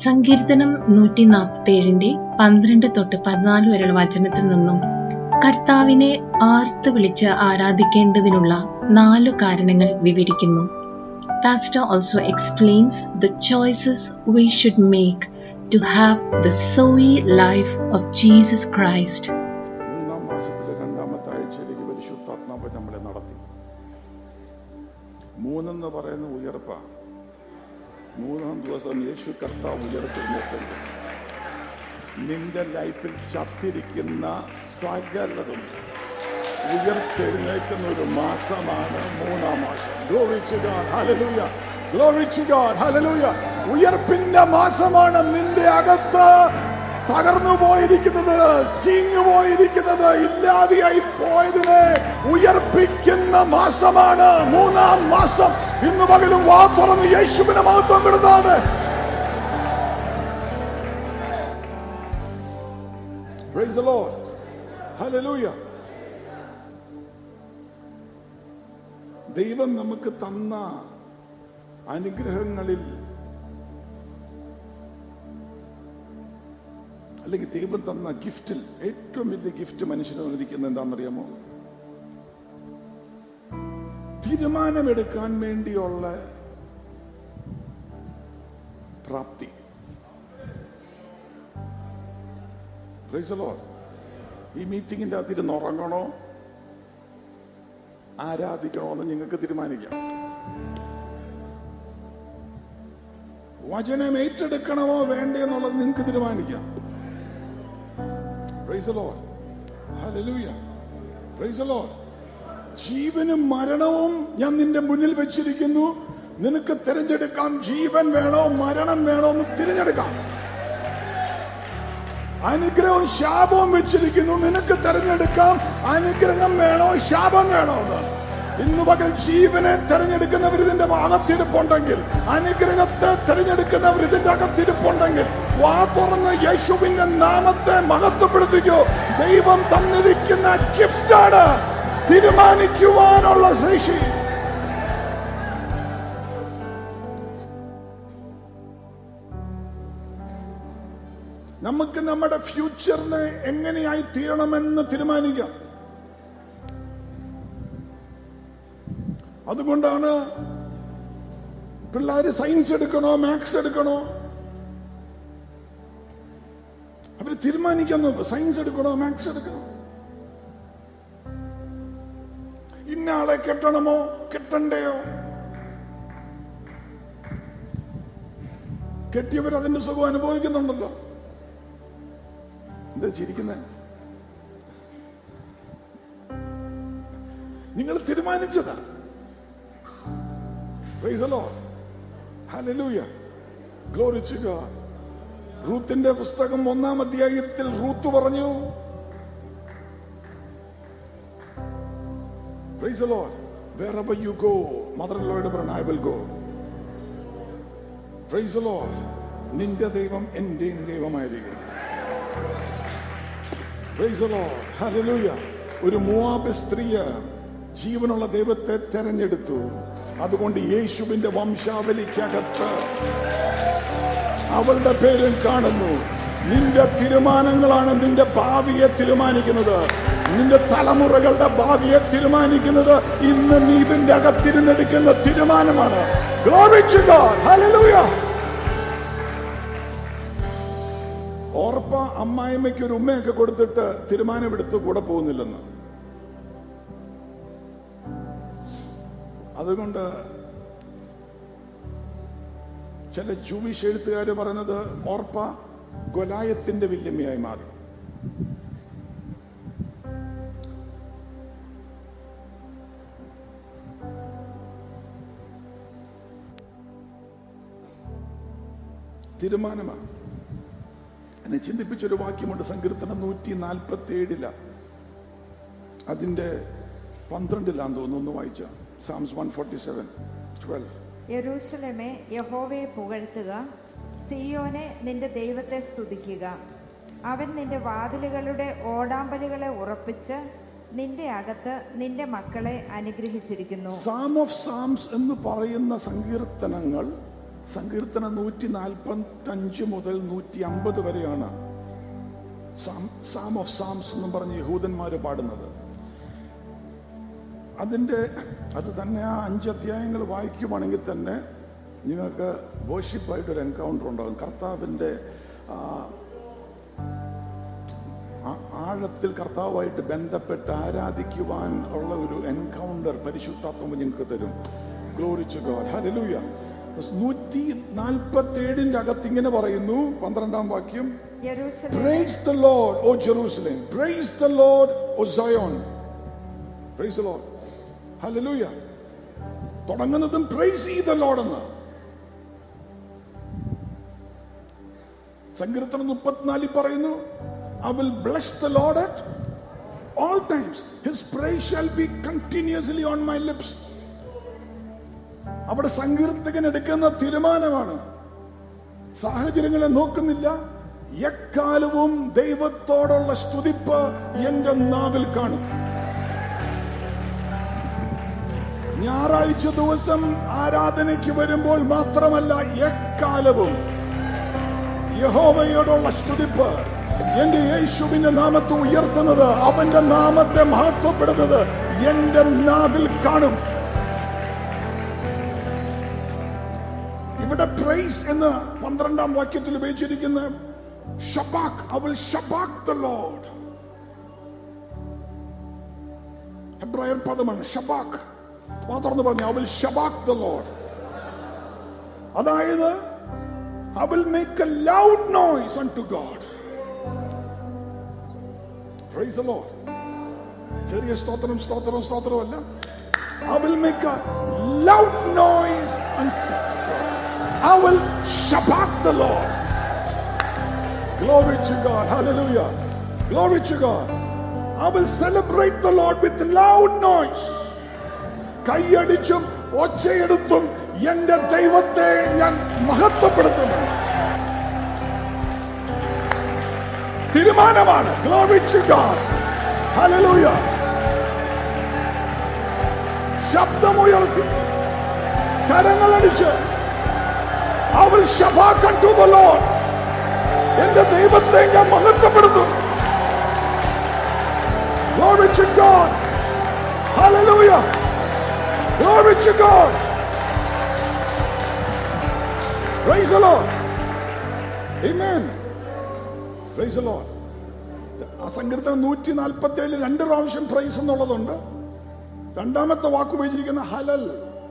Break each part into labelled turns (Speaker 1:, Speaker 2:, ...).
Speaker 1: സങ്കീർത്തനം നൂറ്റി നാൽപ്പത്തേഴിന്റെ പന്ത്രണ്ട് തൊട്ട് പതിനാല് വരെയുള്ള വചനത്തിൽ നിന്നും കർത്താവിനെ ആർത്ത് വിളിച്ച് ആരാധിക്കേണ്ടതിനുള്ള നാലു കാരണങ്ങൾ വിവരിക്കുന്നു pastor also explains the choices we should make to have the zoe life of Jesus Christ
Speaker 2: മൂന്നാം മാസത്തിലെ രണ്ടാമത്തെ ആഴ്ചയിലേക്ക് പരിശുദ്ധാത്മാവ് നമ്മളെ നടത്തി മൂന്നെന്ന് പറയുന്ന ഉയർപ്പാണ് മൂന്നാം ദിവസം യേശു കർത്താവ് ഉയർച്ചെഴുന്നേറ്റത് നിന്റെ ലൈഫിൽ ചത്തിരിക്കുന്ന സകലതും ഉയർത്തെഴുന്നേക്കുന്ന ഒരു മാസമാണ് മൂന്നാം മാസം Glory to God. Hallelujah. Glory to God. Hallelujah. ഉയർപ്പിന്റെ മാസമാണ് നിന്റെ അകത്ത് തകർന്നു പോയിരിക്കുന്നത് ചീഞ്ഞു പോയിരിക്കുന്നത് ഇല്ലാതെയായി പോയതിനെ ഉയർപ്പിക്കുന്ന മാസമാണ് മൂന്നാം മാസം ഇന്ന് പകലും വാ തുറന്ന് യേശുവിനെ മഹത്വം വിടുന്നതാണ് Praise the Lord. Hallelujah. ദൈവം നമുക്ക് തന്ന അനുഗ്രഹങ്ങളിൽ അല്ലെങ്കിൽ ദൈവം തന്ന ഗിഫ്റ്റിൽ ഏറ്റവും വലിയ ഗിഫ്റ്റ് മനുഷ്യന് തന്നിരിക്കുന്നത് എന്താണെന്നറിയാമോ തീരുമാനമെടുക്കാൻ വേണ്ടിയുള്ള പ്രാപ്തി Praise the Lord. ഈ മീറ്റിംഗിന്റെ അകത്ത് ഇരുന്ന് ഉറങ്ങണോ ആരാധിക്കണോ എന്ന് നിങ്ങൾക്ക് തീരുമാനിക്കാം വചനം ഏറ്റെടുക്കണമോ വേണ്ടേ എന്നുള്ളത് നിങ്ങൾക്ക് തീരുമാനിക്കാം Praise the Lord. Hallelujah. Praise the Lord. ജീവനും മരണവും ഞാൻ നിന്റെ മുന്നിൽ വെച്ചിരിക്കുന്നു നിനക്ക് തിരഞ്ഞെടുക്കാം ജീവൻ വേണോ മരണം വേണോ എന്ന് തിരഞ്ഞെടുക്കാം അനുഗ്രഹവും ശാപവും വെച്ചിരിക്കുന്നു നിനക്ക് തെരഞ്ഞെടുക്കാം അനുഗ്രഹം വേണോ ശാപം വേണോ എന്ന് ഇന്ന് പകൽ ജീവനെ തെരഞ്ഞെടുക്കുന്നവർ ഇതിന്റെ അകത്തിരിപ്പുണ്ടെങ്കിൽ അനുഗ്രഹത്തെ തെരഞ്ഞെടുക്കുന്നവർ ഇതിന്റെ അകത്തിരിപ്പുണ്ടെങ്കിൽ വാ തുറന്ന് യേശുവിന്റെ നാമത്തെ മഹത്വപ്പെടുത്തിക്കോ ദൈവം തന്നിരിക്കുന്ന ഗിഫ്റ്റാണ് തീരുമാനിക്കുവാനുള്ള ശേഷി നമുക്ക് നമ്മുടെ ഫ്യൂച്ചറിനെ എങ്ങനെയായി തീരണമെന്ന് തീരുമാനിക്കാം അതുകൊണ്ടാണ് പിള്ളേര് സയൻസ് എടുക്കണോ മാത്സ് എടുക്കണോ അവര് തീരുമാനിക്കുന്നു സയൻസ് എടുക്കണോ മാത്സ് എടുക്കണോ ഇന്ന ആളെ കെട്ടണമോ കെട്ടണ്ടയോ കെട്ടിയവർ അതിന്റെ സുഖം അനുഭവിക്കുന്നുണ്ടല്ലോ എന്താ ചിരിക്കുന്നത് നിങ്ങൾ തീരുമാനിച്ചതാ Praise the Lord. Hallelujah. Glory to God. റൂത്തിന്റെ പുസ്തകം ഒന്നാം അധ്യായത്തിൽ റൂത്ത് പറഞ്ഞു Praise the Lord. Wherever you go, mother-in-lawയുടെ പറഞ്ഞു I will go. Praise the Lord. നിന്റെ ദൈവം എന്റെയും ദൈവമായിരിക്കും Praise the Lord. Hallelujah. ഒരു മൂവാബ് സ്ത്രീയ ജീവനുള്ള ദൈവത്തെ തെരഞ്ഞെടുത്തു അതുകൊണ്ട് യേശുവിന്റെ വംശാവലിക്കകത്ത് അവളുടെ പേരും കാണുന്നു നിന്റെ തീരുമാനങ്ങളാണ് നിന്റെ ഭാവിയെ തീരുമാനിക്കുന്നത് നിന്റെ തലമുറകളുടെ ഭാവിയെ തീരുമാനിക്കുന്നത് ഇന്ന് നീ ഇതിന്റെ അകത്തിരുന്നെടുക്കുന്ന തീരുമാനമാണ് Glory to God. Hallelujah. ഓർപ്പ അമ്മായിമ്മയ്ക്ക് ഒരു ഉമ്മയൊക്കെ കൊടുത്തിട്ട് തീരുമാനമെടുത്ത് കൂടെ പോകുന്നില്ലെന്ന് അതുകൊണ്ട് ചില ജൂവിഷ് എഴുത്തുകാർ പറയുന്നത് ഓർപ്പ ഗൊലായത്തിന്റെ വല്യമ്മയായി മാറി തീരുമാനമാണ് എന്നെ ചിന്തിപ്പിച്ചൊരു വാക്യമുണ്ട് സങ്കീർത്തനം നൂറ്റി നാൽപ്പത്തി ഏഴില അതിന്റെ പന്ത്രണ്ടിലാന്ന് തോന്നുന്നു ഒന്ന് വായിച്ച Psalms one forty seven twelve
Speaker 3: യെരൂശലേമേ യഹോവയെ പുകഴ്ത്തുക സിയോനെ നിന്റെ ദൈവത്തെ സ്തുതിക്കുക അവൻ നിന്റെ വാതിലുകളുടെ ഓടാമ്പലുകളെ ഉറപ്പിച്ച് നിന്റെ അകത്ത് നിന്റെ മക്കളെ അനുഗ്രഹിച്ചിരിക്കുന്നു
Speaker 2: സാം ഓഫ് സാംസ് എന്ന് പറയുന്ന സങ്കീർത്തനങ്ങൾ സങ്കീർത്തനം നൂറ്റി നാൽപ്പത്തി അഞ്ച് മുതൽ നൂറ്റി അമ്പത് വരെയാണ് സാം ഓഫ് സാംസ് എന്നും പറഞ്ഞ് യഹൂദന്മാര് പാടുന്നത് അതിന്റെ അത് തന്നെ ആ അഞ്ച് അധ്യായങ്ങൾ വായിക്കുവാണെങ്കിൽ തന്നെ നിങ്ങൾക്ക് വർഷിപ്പായിട്ട് ഒരു എൻകൗണ്ടർ ഉണ്ടാകും കർത്താവിന്റെ ആ, ആ- ആഴത്തിൽ കർത്താവുമായിട്ട് ബന്ധപ്പെട്ട് ആരാധിക്കുവാൻ ഉള്ള ഒരു എൻകൗണ്ടർ പരിശുദ്ധാത്മ നിങ്ങൾക്ക് തരും ഗ്ലോറിച്ചു ഗോഡ് ഹല്ലേലൂയ നൂറ്റി നാൽപ്പത്തി ഏഴിന്റെ അകത്ത് ഇങ്ങനെ പറയുന്നു പന്ത്രണ്ടാം വാക്യം
Speaker 3: യെരൂശലേമേ
Speaker 2: Praise the Lord, O Jerusalem. Praise the Lord, O Zion. Praise the Lord. Hallelujah. തുടങ്ങുന്നതും പ്രൈസ് ഈ ദ ലോഡ് എന്ന് സങ്കീർത്തനം മുപ്പത്തിനാലിൽ പറയുന്നു I will bless the Lord at all times his praise shall be continuously on my lips അവിടെ സങ്കീർത്തകൻ എടുക്കുന്ന തീരുമാനമാണ് സാഹചര്യങ്ങളെ നോക്കുന്നില്ല എക്കാലവും ദൈവത്തോടുള്ള സ്തുതിപ്പ് എന്റെ നാവിൽ കാണും ഞായറാഴ്ച ദിവസം ആരാധനയ്ക്ക് വരുമ്പോൾ മാത്രമല്ല എക്കാലവും യഹോവയോടുള്ള സ്തുതിപ്പ് എന്റെ യേശുവിന്റെ നാമത്തെ ഉയർത്തുന്നത് അവന്റെ നാമത്തെ മഹത്വപ്പെടുന്നത് എന്റെ നാവിൽ കാണും ഇവിടെ പ്രൈസ് എന്ന് പന്ത്രണ്ടാം വാക്യത്തിൽ ഉപയോഗിച്ചിരിക്കുന്ന ഷബാക്ക് അവൾ ഷബാക്ക് ദ ലോഡ് ഹെബ്രായർ പദമാണ് ഷബാക്ക് തുറന്ന് പറഞ്ഞു അവൾ ഷബാക്ക് ദ ലോഡ് അതായത് I will make a loud noise unto God. Praise the Lord. ചെറിയ സ്തോത്രം സ്തോത്രം സ്തോത്രമല്ല I will make a loud noise unto God. I will shabak the Lord. Glory to God. Hallelujah. Glory to God. I will celebrate the Lord with loud noise. കൈയടിച്ചും ഒച്ചയെടുത്തും എന്റെ ദൈവത്തെ ഞാൻ മഹത്വപ്പെടുത്തുന്നു തീരുമാനമാണ് Glory to God. Hallelujah. ശബ്ദമുയർത്തി കരങ്ങളടിച്ച് അവൾ ശഭാക്കൻ to the load എന്റെ ദൈവത്തെ ഞാൻ മഹത്വപ്പെടുത്തും Glory to God. Hallelujah. Glory to God. Praise the Lord. Amen. Praise the Lord. ആ സങ്കീർത്തനം നൂറ്റി നാൽപ്പത്തി ഏഴിൽ രണ്ട് പ്രാവശ്യം പ്രൈസ് എന്നുള്ളതുണ്ട് രണ്ടാമത്തെ വാക്ക് ഉപയോഗിച്ചിരിക്കുന്ന ഹലൽ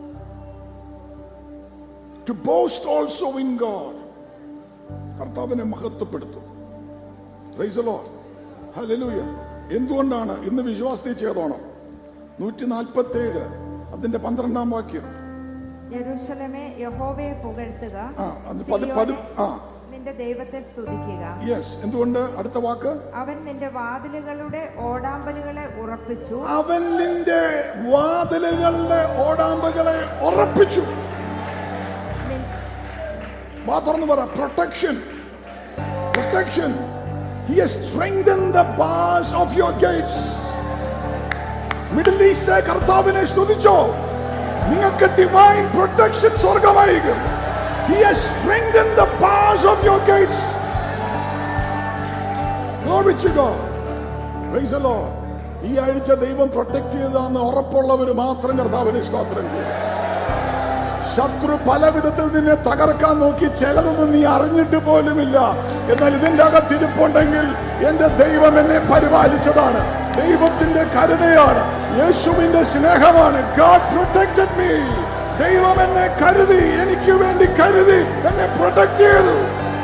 Speaker 2: to boast also in God കർത്താവിനെ മഹത്വപ്പെടുത്തും പ്രൈസ് the Lord. Hallelujah. എന്തുകൊണ്ടാണ് ഇന്ന് വിശ്വാസത്തിൽ ചെയ്തോണം നൂറ്റി നാൽപ്പത്തി ഏഴ് അതിന്റെ പന്ത്രണ്ടാം വാക്യം
Speaker 3: യെരൂശലേമേ യഹോവയെ പുകഴ്ത്തുക
Speaker 2: ആ അത് പതി പതി
Speaker 3: സിയോനെ
Speaker 2: ആ
Speaker 3: നിന്റെ ദൈവത്തെ സ്തുതിക്കുക
Speaker 2: യെസ് എന്തുകൊണ്ട് അടുത്ത വാക്ക്
Speaker 3: അവൻ നിന്റെ വാതിലുകളുടെ ഓടാമ്പലുകളെ ഉറപ്പിച്ചു
Speaker 2: അവൻ നിന്റെ വാതിലുകളുടെ ഓടാമ്പകളെ ഉറപ്പിച്ചു
Speaker 3: നിൻ-
Speaker 2: വാ തുറന്ന് പറ protection protection He has strengthened the bars of your gates. Middle ഈസ്റ്റിലെ കർത്താവിനെ സ്തുതിച്ചോ നിങ്ങൾക്ക് ഡിവൈൻ പ്രൊട്ടക്ഷൻ സ്വർഗമായിരിക്കും He has strengthened the bars of your gates. Glory to God. Praise the Lord. ഈ ആഴ്ച ദൈവം പ്രൊട്ടക്ട് ചെയ്താന്ന് ഉറപ്പുള്ളവർ മാത്രം കർത്താവിനെ സ്തോത്രം ചെയ്യും ശത്രു പല വിധത്തിൽ നിന്നെ തകർക്കാൻ നോക്കി ചിലതൊന്നും നീ അറിഞ്ഞിട്ട് പോലുമില്ല എന്നാൽ ഇതിന്റെ അകത്തിരിപ്പുണ്ടെങ്കിൽ എന്റെ ദൈവം എന്നെ പരിപാലിച്ചതാണ് ദൈവത്തിന്റെ കരുണയാണ് യേശുവിന്റെ സ്നേഹമാണ് ഗാഡ് പ്രൊട്ടക്റ്റഡ് മീ ദൈവം എന്നെ കരുതി എനിക്ക് വേണ്ടി കരുതി എന്നെ പ്രൊട്ടക്ട് ചെയ്തു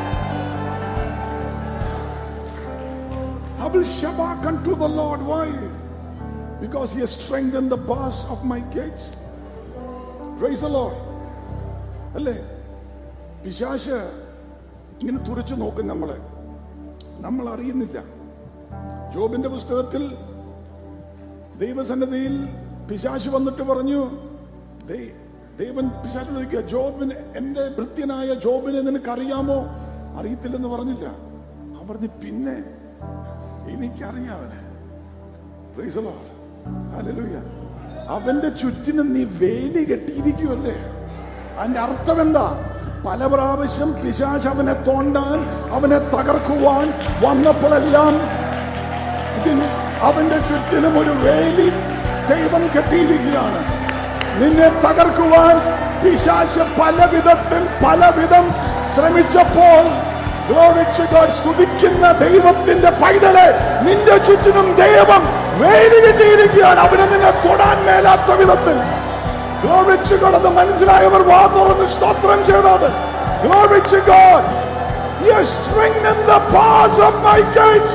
Speaker 2: I will shabak unto the Lord. Why? Because He has strengthened the bars of my gates. Praise the Lord. അല്ലേ പിശാശ് ഇങ്ങനെ തുറച്ചു നോക്കും നമ്മളെ നമ്മൾ അറിയുന്നില്ല ജോബിന്റെ പുസ്തകത്തിൽ ദൈവസന്നദ്ധിയിൽ പിശാശ് വന്നിട്ട് പറഞ്ഞു "ദൈ- ദൈവൻ പിശാശ് ചോദിക്കുക ജോബിന് എന്റെ ഭൃത്യനായ ജോബിനെ നിനക്ക് അറിയാമോ അറിയത്തില്ലെന്ന് പറഞ്ഞില്ല അവൻ പറഞ്ഞു പിന്നെ എനിക്കറിയാവനെ Praise the Lord. Hallelujah. അവന്റെ ചുറ്റിനും നീ വേലി കെട്ടിയിരിക്കുമല്ലേ അതിന്റെ അർത്ഥം എന്താ പല പ്രാവശ്യം പിശാച് അവനെ തോണ്ടാൻ അവനെ തകർക്കുവാൻ വന്നപ്പോഴെല്ലാം ഇതിന് അവന്റെ ചുറ്റിനും ഒരു വേലി ദൈവം കെട്ടിയിരിക്കുകയാണ് നിന്നെ തകർക്കുവാൻ പിശാശ് പല വിധത്തിൽ പലവിധം ശ്രമിച്ചപ്പോൾ Glory to God. സ്തുതിക്കുന്ന ദൈവത്തിന്റെ പൈതലെ നിന്റെ ചുറ്റിനും ദൈവം വേലി കെട്ടിയിരിക്കുകയാണ് അവനെ നിന്നെ തൊടാൻ മേലാത്ത വിധത്തിൽ Glory to God. അത് മനസ്സിലായവർ വാ തുറന്ന് സ്തോത്രം ചെയ്തത് Glory to God. He has strengthened the bars of my gates.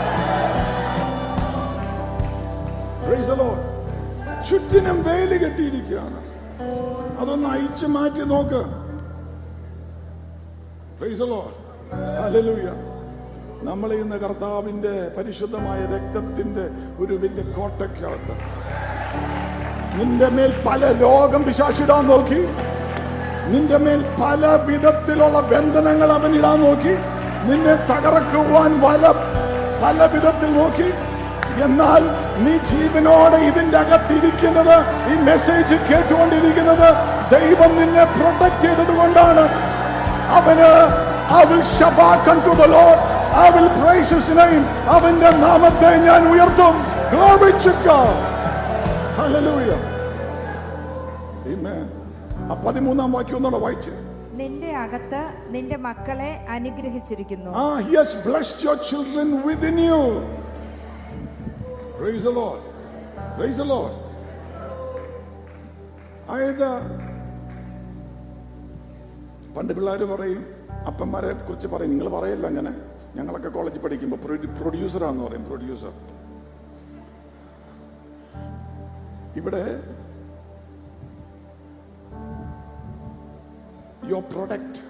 Speaker 2: Praise the Lord. ചുറ്റിനും വേലി കെട്ടിയിരിക്കുകയാണ് അതൊന്ന് അയച്ചു മാറ്റി നോക്ക് Praise the Lord. Hallelujah. നമ്മൾ ഇന്ന് കർത്താവിന്റെ പരിശുദ്ധമായ രക്തത്തിന്റെ ഒരു വലിയ കോട്ടയ്ക്കകത്ത് നിന്റെ മേൽ പല രോഗം പിശാശിടാൻ നോക്കി നിന്റെ മേൽ പല വിധത്തിലുള്ള ബന്ധനങ്ങൾ അവൻ ഇടാൻ നോക്കി നിന്നെ തകർക്കുവാൻ പല പല വിധത്തിൽ നോക്കി എന്നാൽ നീ ജീവനോടെ ഇതിന്റെ അകത്തിരിക്കുന്നത് ഈ മെസ്സേജ് കേട്ടുകൊണ്ടിരിക്കുന്നത് ദൈവം നിന്നെ പ്രൊട്ടക്ട് ചെയ്തത് കൊണ്ടാണ് അവന് I will shabak unto the Lord. I will praise his name. അവന്റെ നാമത്തെ ഞാൻ ഉയർത്തും Glory to God. Hallelujah. Amen. ആ പതിമൂന്നാം വാക്യം ഒന്നുകൂടെ വായിച്ചു
Speaker 3: നിന്റെ അകത്ത് നിന്റെ മക്കളെ അനുഗ്രഹിച്ചിരിക്കുന്നു
Speaker 2: Ah, he has blessed your children within you. Praise the Lord. Praise the Lord. അതായത് പണ്ട് പിള്ളേർ പറയും അപ്പന്മാരെ കുറിച്ച് പറയും നിങ്ങൾ പറയല്ല അങ്ങനെ ഞങ്ങളൊക്കെ കോളേജിൽ പഠിക്കുമ്പോൾ പ്രൊഡ്യൂസറാന്ന് പറയും പ്രൊഡ്യൂസർ ഇവിടെ your product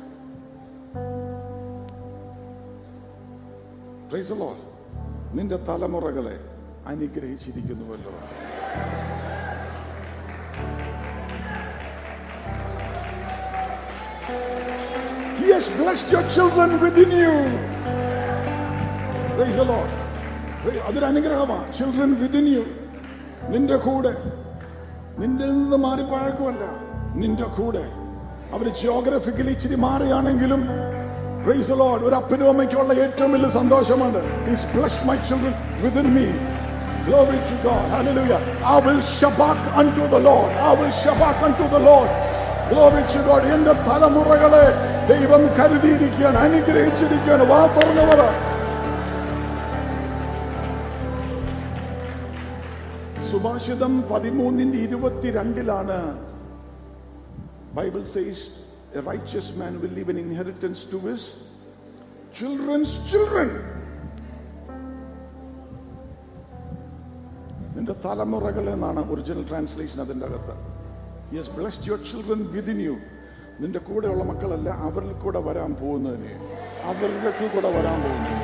Speaker 2: Praise the Lord. നിന്റെ തലമുറകളെ അനുഗ്രഹിച്ചിരിക്കുന്നുവല്ലോ He has blessed your children within you. Praise the Lord. Praise- അതൊരു അനുഗ്രഹമാണ് ചിൽഡ്രൻ വിതിൻ യു നിന്റെ കൂടെ നിന്റെ നിന്ന് മാറിപ്പഴക്കുമല്ല നിന്റെ കൂടെ അവര് ജിയോഗ്രഫിക്കലി ഇച്ചിരി മാറിയാണെങ്കിലും Praise the Lord. ഒരു അപ്പനും അമ്മയ്ക്കുള്ള ഏറ്റവും വലിയ സന്തോഷമുണ്ട് He's blessed my children within me. Glory to God. Hallelujah. I will shabak unto the Lord. I will shabak unto the Lord. Glory to God. എന്റെ തലമുറകളെ ദൈവം കരുതിയിരിക്കുകയാണ് അനുഗ്രഹിച്ചിരിക്കുകയാണ് വാ തുറന്നവർ സുഭാഷിതം പതിമൂന്നിന്റെ ഇരുപത്തിരണ്ടിലാണ് Bible says a righteous man will leave an inheritance to his children's children നിന്റെ തലമുറകൾ എന്നാണ് ഒറിജിനൽ ട്രാൻസ്ലേഷൻ അതിൻ്റെ അകത്ത് yes blessed your children within you നിന്റെ കൂടെയുള്ള മക്കളല്ല അവരിൽ കൂടെ വരാൻ പോകുന്നതിന് അവരുടെ കൂടെ വരാൻ പോകുന്നു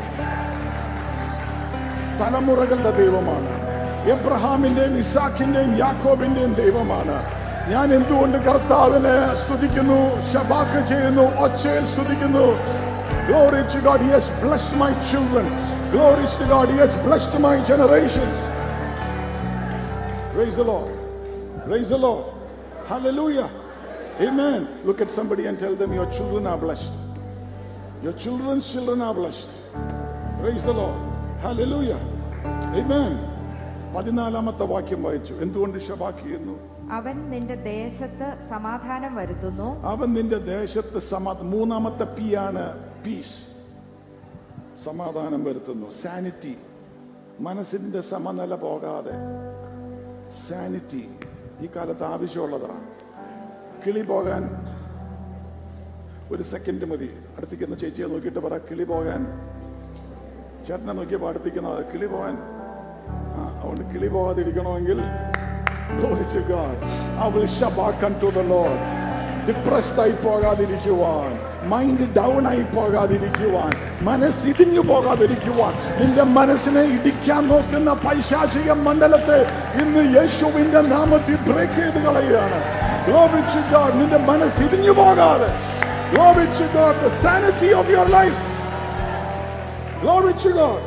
Speaker 2: തലമുറകളുടെ ദൈവമാണ് എബ്രഹാമിന്റെയും ഇസാഖിന്റെയും യാക്കോബിന്റെയും ദൈവമാണ് ഞാൻ എന്തുകൊണ്ട് കർത്താവിനെ സ്തുതിക്കുന്നു ശബാക്ക് ചെയ്യുന്നു ഒച്ചയിൽ സ്തുതിക്കുന്നു Glory to God, He has blessed my children. Glory to God, He has blessed my generation. Praise the Lord. Praise the Lord. Hallelujah. Amen. Look at somebody and tell them your children are blessed. Your children's children are blessed. Praise the Lord. Hallelujah. Amen. പതിനാലാമത്തെ വാക്യം വായിച്ചു എന്തുകൊണ്ട് ഷബാക്ക് ചെയ്യുന്നു
Speaker 3: അവൻ നിന്റെ ദേശത്ത് സമാധാനം വരുത്തുന്നു
Speaker 2: അവൻ നിന്റെ ദേശത്ത് സമാ മൂന്നാമത്തെ പി ആണ് പീസ് സമാധാനം വരുത്തുന്നു സാനിറ്റി മനസ്സിന്റെ സമനില പോകാതെ സാനിറ്റി ഈ കാലത്ത് ആവശ്യമുള്ളതാണ് കിളി പോകാൻ ഒരു സെക്കൻഡ് മതി അടുത്തേക്കുന്ന ചേച്ചിയെ നോക്കിയിട്ട് പറ കിളി പോകാൻ ചേട്ടനെ നോക്കിയപ്പോൾ അടുത്തേക്കുന്ന കിളി പോകാൻ ആ, അതുകൊണ്ട് കിളി പോകാതിരിക്കണമെങ്കിൽ Glory to God. I will shabak unto the Lord. Depressed ആയി പോകാതിരിക്കുവാൻ മൈൻഡ് ഡൗൺ ആയി പോകാതിരിക്കുവാൻ മനസ്സിടിഞ്ഞു പോകാതിരിക്കുവാൻ നിന്റെ മനസ്സിനെ ഇടിക്കാൻ നോക്കുന്ന പൈശാചിക മണ്ഡലത്തെ ഇന്ന് യേശുവിന്റെ നാമത്തിൽ ബ്രേക്ക് ചെയ്ത് കളയുകയാണ് Glory to God. നിന്റെ മനസ്സ് ഇടിഞ്ഞു പോകാതെ Glory to God. The sanity of your life. Glory to God.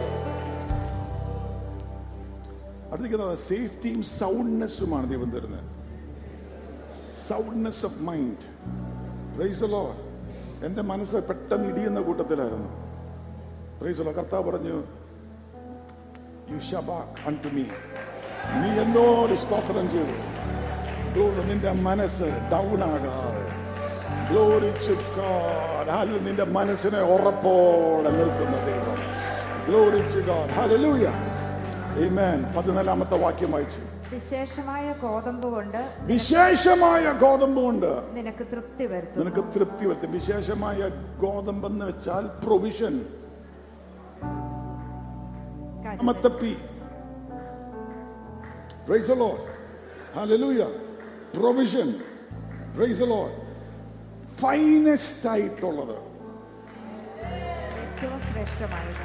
Speaker 2: അടുത്തേക്ക് സേഫ്റ്റിയും സൗണ്ട്നെസ്സുമാണ് ദൈവം തരുന്നത് soundness of mind praise the Lord എൻ്റെ മനസ്സ് പെട്ടെന്ന് ഇടിയുന്ന കൂട്ടത്തിലായിരുന്നു പ്രൈസുള്ള കർത്താവ് പറഞ്ഞു യു ഷബാക് അൺടു മീ നീ എന്നോട് സ്തോത്രം ചെയ്തു Glory, നിന്റെ മനസ്സ് ഡൗൺ ആകാതെ Glory to God. Hallelujah. നിന്റെ മനസ്സിനെ ഉറപ്പോടെ നിർത്തുന്ന ദൈവം Glory to God. Hallelujah. Amen. പതിനാലാമത്തെ വാക്യം വായിച്ചു
Speaker 3: വിശേഷമായ ഗോതമ്പ് കൊണ്ട്
Speaker 2: വിശേഷമായ ഗോതമ്പ് കൊണ്ട്
Speaker 3: നിനക്ക് തൃപ്തി വരുത്തും
Speaker 2: നിനക്ക് തൃപ്തി വരുത്തും വിശേഷമായ ഗോതമ്പെന്ന് വെച്ചാൽ പ്രൊവിഷൻ രണ്ടാമത്തെ പി Praise the Lord. Hallelujah. Provision. Praise the Lord. Finest ആയിട്ടുള്ളത്
Speaker 3: ഏറ്റവും ശ്രേഷ്ഠമായത്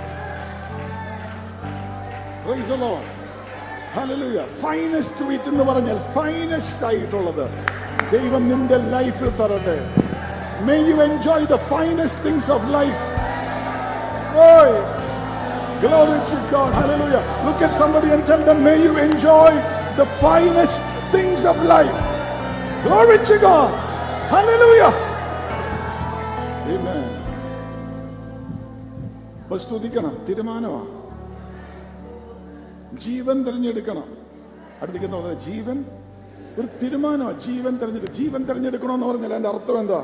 Speaker 2: Praise the Lord. Hallelujah. Finest wheat എന്ന് പറഞ്ഞാൽ ഫൈനസ്റ്റ് ആയിട്ടുള്ളത് ദൈവം നിന്റെ ലൈഫിൽ തരട്ടെ may you enjoy the finest things of life Glory to God. Hallelujah. Look at somebody and tell them, may you enjoy the finest things of life. Glory to God. Hallelujah. Amen. അപ്പൊ സ്തുതിക്കണം തീരുമാനമാണ് ജീവൻ തിരഞ്ഞെടുക്കണം അടുത്തേക്ക് പറഞ്ഞ ജീവൻ ഒരു തീരുമാനമാണ് ജീവൻ തിരഞ്ഞെടുക്കും ജീവൻ തിരഞ്ഞെടുക്കണമെന്ന് പറഞ്ഞാൽ അതിന്റെ അർത്ഥം എന്താ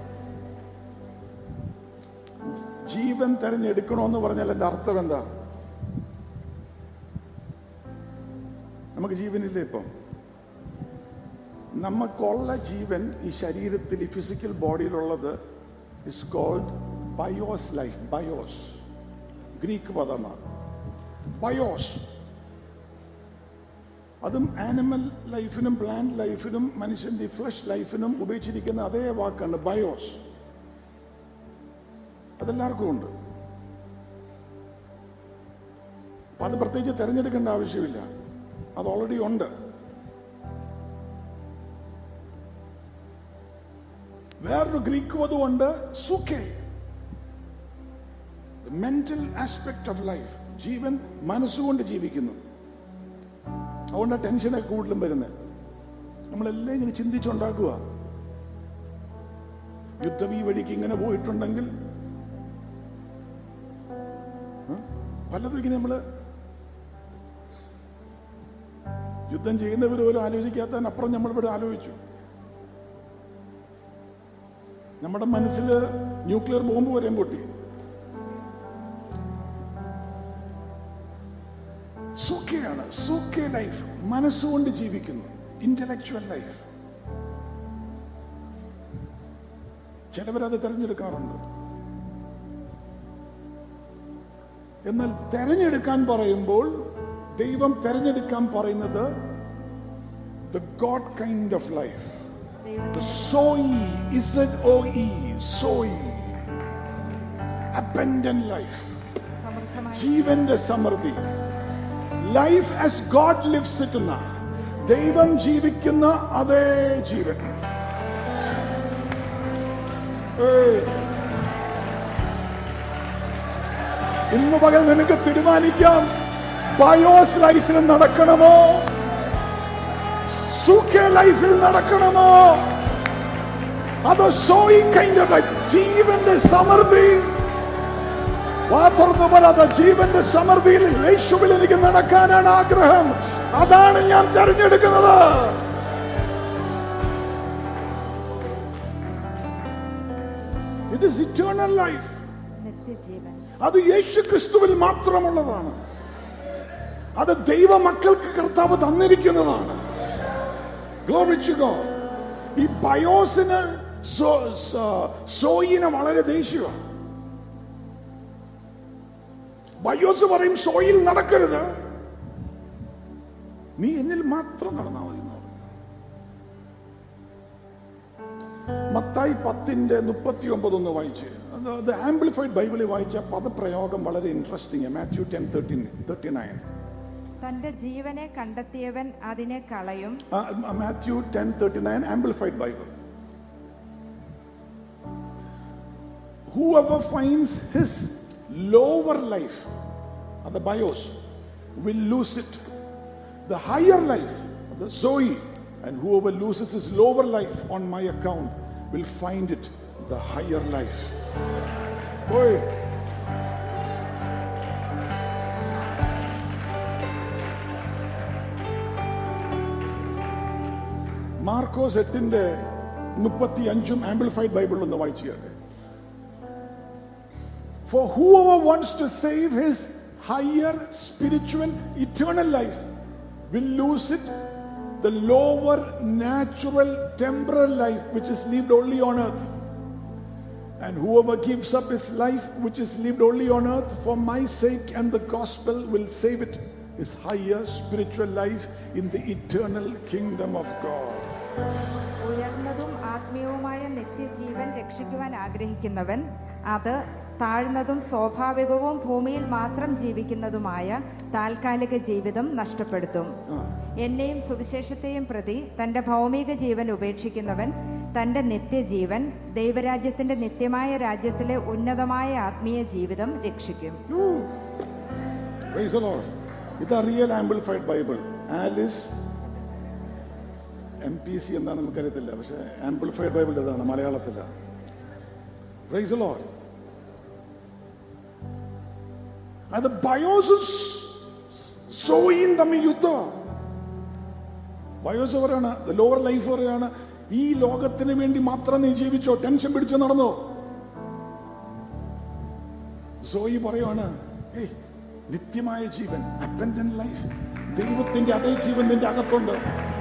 Speaker 2: ജീവൻ തിരഞ്ഞെടുക്കണമെന്ന് പറഞ്ഞാൽ എന്റെ അർത്ഥം എന്താ നമുക്ക് ജീവനില്ലേ ഇപ്പം നമുക്കുള്ള ജീവൻ ഈ ശരീരത്തിൽ ഈ ഫിസിക്കൽ ബോഡിയിലുള്ളത് ഇസ് കോൾഡ് ബയോസ് ലൈഫ് ബയോസ് ഗ്രീക്ക് പദമാണ് ബയോസ് അതും ആനിമൽ ലൈഫിനും പ്ലാന്റ് ലൈഫിനും മനുഷ്യന്റെ ഫ്ലഷ് ലൈഫിനും ഉപയോഗിച്ചിരിക്കുന്ന അതേ വാക്കാണ് ബയോസ് അതെല്ലാവർക്കും ഉണ്ട് അപ്പൊ അത് പ്രത്യേകിച്ച് തിരഞ്ഞെടുക്കേണ്ട ആവശ്യമില്ല അത് ഓൾറെഡി ഉണ്ട് വേറൊരു ഗ്രീക്ക് പദമുണ്ട് സുഖേ മെന്റൽ ആസ്പെക്ട് ഓഫ് ലൈഫ് ജീവൻ മനസ്സുകൊണ്ട് ജീവിക്കുന്നു അതുകൊണ്ടാണ് ടെൻഷനൊക്കെ കൂടുതലും വരുന്നത് നമ്മളെല്ലാം ഇങ്ങനെ ചിന്തിച്ചുണ്ടാക്കുക യുദ്ധം ഈ വഴിക്ക് ഇങ്ങനെ പോയിട്ടുണ്ടെങ്കിൽ ആ? പലതും ഇങ്ങനെ നമ്മള് യുദ്ധം ചെയ്യുന്നവർ പോലും ആലോചിക്കാത്തതിനപ്പുറം നമ്മളിവിടെ ആലോചിച്ചു നമ്മുടെ മനസ്സിൽ ന്യൂക്ലിയർ ബോംബ് വരെയും പൊട്ടി സുഖയാണ് സുഖ ലൈഫ് മനസ്സുകൊണ്ട് ജീവിക്കുന്നു ഇന്റലക്ച്വൽ ലൈഫ് ചിലവരത് തെരഞ്ഞെടുക്കാറുണ്ട് എന്നാൽ തെരഞ്ഞെടുക്കാൻ പറയുമ്പോൾ ദൈവം തെരഞ്ഞെടുക്കാൻ പറയുന്നത് the God kind of life
Speaker 3: ദൈവം
Speaker 2: സോയി ഇസഡ് ഒ ഇ സോയി അബൻഡൻ ലൈഫ്
Speaker 3: സമൃദ്ധമായ
Speaker 2: ജീവന്റെ സമൃദ്ധി life as God lives it എന്ന ദൈവം ജീവിക്കുന്ന അതേ ജീവൻ ഏയ്. ഇന്ന് പകൽ നിനക്ക് തീരുമാനിക്കാം ബയോസ് ലൈഫിൽ നടക്കണമോ സുഖ ലൈഫിൽ നടക്കണമോ അതോ സോയി കൈൻഡ് ഓഫ് ലൈഫ് ജീവന്റെ സമൃദ്ധി വാ തുറന്നു പറയാത്ത ജീവന്റെ സമൃദ്ധിയിൽ യേശുവിൽ എനിക്ക് നടക്കാനാണ് ആഗ്രഹം അതാണ് ഞാൻ തെരഞ്ഞെടുക്കുന്നത് ഇറ്റ് ഇസ് ഇറ്റേണൽ ലൈഫ്
Speaker 3: നിത്യജീവൻ
Speaker 2: അത് യേശു ക്രിസ്തുവിൽ മാത്രമുള്ളതാണ് അത് ദൈവ മക്കൾക്ക് കർത്താവ് തന്നിരിക്കുന്നതാണ് Glory to God. ഈ ബയോസിന് സോ- സോ- സോയിന് വളരെ ദേഷ്യമാണ് ബയോസ് പറയും സോയിൽ നടക്കരുത് നീ എന്നിൽ മാത്രം നടന്നാൽ മതി എന്ന് പറയും. മത്തായി പത്തിന്റെ മുപ്പത്തി ഒമ്പത് ഒന്ന് വായിച്ച് അത് ആംപ്ലിഫൈഡ് ബൈബിളിൽ വായിച്ച പദപ്രയോഗം വളരെ interesting Matthew ten thirteen thirty nine
Speaker 3: തന്റെ ജീവനെ കണ്ടെത്തിയവൻ അതിനെ കളയും
Speaker 2: Matthew ten thirty nine amplified Bible Whoever finds his lower life, uh, the bios, will lose it. The higher life, the Zoe, and whoever loses his lower life on my account will find it the higher life. Boy. മാർക്കോസ് എട്ടിന്റെ മുപ്പത്തി അഞ്ചും amplified Bible ഒന്ന് വായിച്ചു For whoever wants to save his higher spiritual eternal life will lose it. The lower natural temporal life which is lived only on earth. And whoever gives up his life which is lived only on earth for my sake and the gospel will save it. His higher spiritual life in the eternal kingdom of God.
Speaker 3: ഉയർന്നതും ആത്മീയവുമായ നിത്യജീവൻ രക്ഷിക്കുവാൻ ആഗ്രഹിക്കുന്നവൻ അത് താഴ്ന്നതും സ്വാഭാവികവും ഭൂമിയിൽ മാത്രം ജീവിക്കുന്നതുമായ താൽക്കാലിക ജീവിതം നഷ്ടപ്പെടുത്തും എന്നെയും സുവിശേഷത്തെയും പ്രതി തന്റെ ഭൗമിക ജീവൻ ഉപേക്ഷിക്കുന്നവൻ തന്റെ നിത്യജീവൻ ദൈവരാജ്യത്തിന്റെ നിത്യമായ രാജ്യത്തിലെ ഉന്നതമായ ആത്മീയ ജീവിതം രക്ഷിക്കും
Speaker 2: Woo. Praise the Lord. ഇതാ റിയൽ ആംപ്ലിഫൈഡ് ബൈബിൾ ആലിസ് എം പി സി എന്താണെന്ന് നമുക്കറിയത്തില്ല പക്ഷെ ആംപ്ലിഫൈഡ് ബൈബിൾ ഇതാണ് മലയാളത്തിലാണ് പ്രൈസ് ലോഡ് അത് ബയോസും സോയും തമ്മിൽ യുദ്ധമാണ് ബയോസ് പറയാണ് ലോവർ ലൈഫ് പറയാണ് ഈ ലോകത്തിന് വേണ്ടി മാത്രം നീ ജീവിച്ചോ ടെൻഷൻ പിടിച്ച് നടന്നോ സോയി പറയാണ് ഏയ് നിത്യമായ ജീവൻ അപ്പൻഡന്റ് ലൈഫ് ദൈവത്തിന്റെ അതേ ജീവൻ നിന്റെ അകത്തുണ്ട്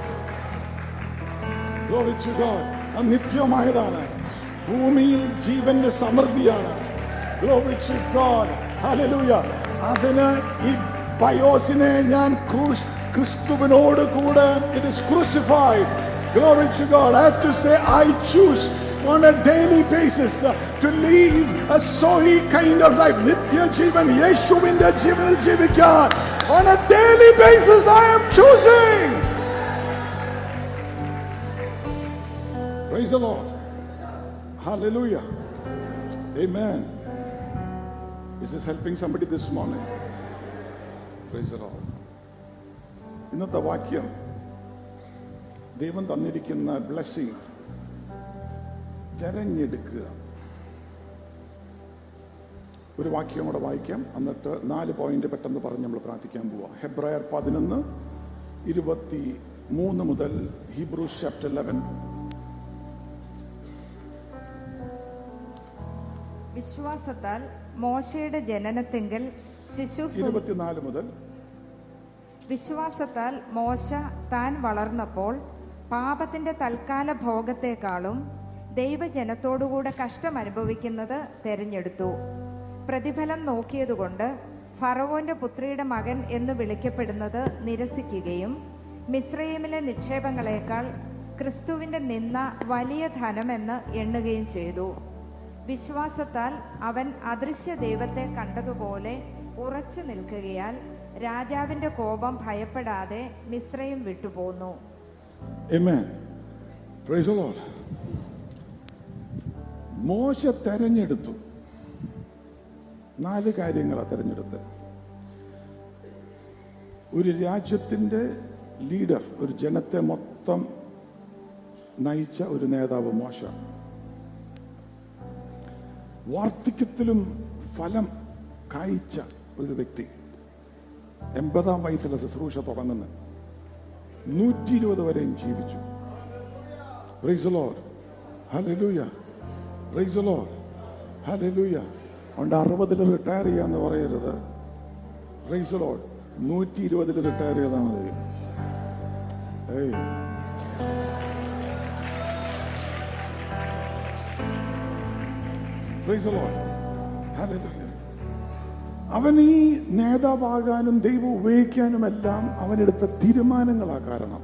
Speaker 2: Glory to God. അത് നിത്യമായതാണ് ഭൂമിയിൽ ജീവന്റെ സമൃദ്ധിയാണ് Glory to God. Hallelujah. അതിന് ഈ ബയോസിനെ ഞാൻ ക്രൂശ് ക്രിസ്തുവിനോട് കൂടെ it is crucified. Glory to God. I have to say I choose on a daily basis uh, to live a sohi kind of life. നിത്യ ജീവൻ യേശുവിന്റെ ജീവനിൽ ജീവിക്കാൻ on a daily basis I am choosing. Praise the Lord. Hallelujah. Amen. Is this helping somebody this morning? Praise the Lord. ഇന്നത്തെ വാക്യം ദൈവം തന്നിരിക്കുന്ന blessing തെരഞ്ഞെടുക്കുക ഒരു വാക്യം കൂടെ വായിക്കാം എന്നിട്ട് നാല് പോയിന്റ് പെട്ടെന്ന് പറഞ്ഞ് നമ്മൾ പ്രാർത്ഥിക്കാൻ പോവാം ഹെബ്രായർ പതിനൊന്ന് ഇരുപത്തി മൂന്ന് മുതൽ ഹീബ്രൂസ് ചാപ്റ്റർ ലെവൻ
Speaker 3: വിശ്വാസത്താൽ മോശയുടെ ജനനത്തിങ്കൽ ശിശു സു-
Speaker 2: ഇരുപത്തിനാല് മുതൽ
Speaker 3: വിശ്വാസത്താൽ മോശ താൻ വളർന്നപ്പോൾ പാപത്തിന്റെ തൽക്കാല ഭോഗത്തെക്കാളും ദൈവജനത്തോടുകൂടെ കഷ്ടം അനുഭവിക്കുന്നത് തെരഞ്ഞെടുത്തു പ്രതിഫലം നോക്കിയതുകൊണ്ട് ഫറവോന്റെ പുത്രിയുടെ മകൻ എന്ന് വിളിക്കപ്പെടുന്നത് നിരസിക്കുകയും മിശ്രയിമിലെ നിക്ഷേപങ്ങളെക്കാൾ ക്രിസ്തുവിന്റെ നിന്ന വലിയ ധനമെന്ന് എണ്ണുകയും ചെയ്തു വിശ്വാസത്താൽ അവൻ അദൃശ്യ ദൈവത്തെ കണ്ടതുപോലെ ഉറച്ചു നിൽക്കുകയാൽ രാജാവിന്റെ കോപം ഭയപ്പെടാതെ മിശ്രയും വിട്ടുപോന്നു
Speaker 2: Amen. Praise the Lord. മോശ തെരഞ്ഞെടുത്തു നാല് കാര്യങ്ങളാണ് തെരഞ്ഞെടുത്ത് ഒരു രാജ്യത്തിന്റെ ലീഡർ ഒരു ജനത്തെ മൊത്തം നയിച്ച ഒരു നേതാവ് മോശ വാർദ്ധക്യത്തിലും ഫലം കായ്ച്ച ഒരു വ്യക്തി എൺപതാം വയസ്സിലെ ശുശ്രൂഷ തുടങ്ങുന്നു നൂറ്റി ഇരുപത് വരെയും ജീവിച്ചു Praise the Lord. Hallelujah. Praise the Lord. Hallelujah. അതുകൊണ്ട് അറുപതിൽ റിട്ടയർ ചെയ്യാന്ന് പറയരുത് പ്രൈസ് ലോഡ് നൂറ്റി ഇരുപതിൽ റിട്ടയർ ചെയ്താൽ മതി ഏയ് പ്രൈസ് the Lord. Hallelujah. അവൻ ഈ നേതാവാകാനും ദൈവം ഉപയോഗിക്കാനും എല്ലാം അവനെടുത്ത തീരുമാനങ്ങളാ കാരണം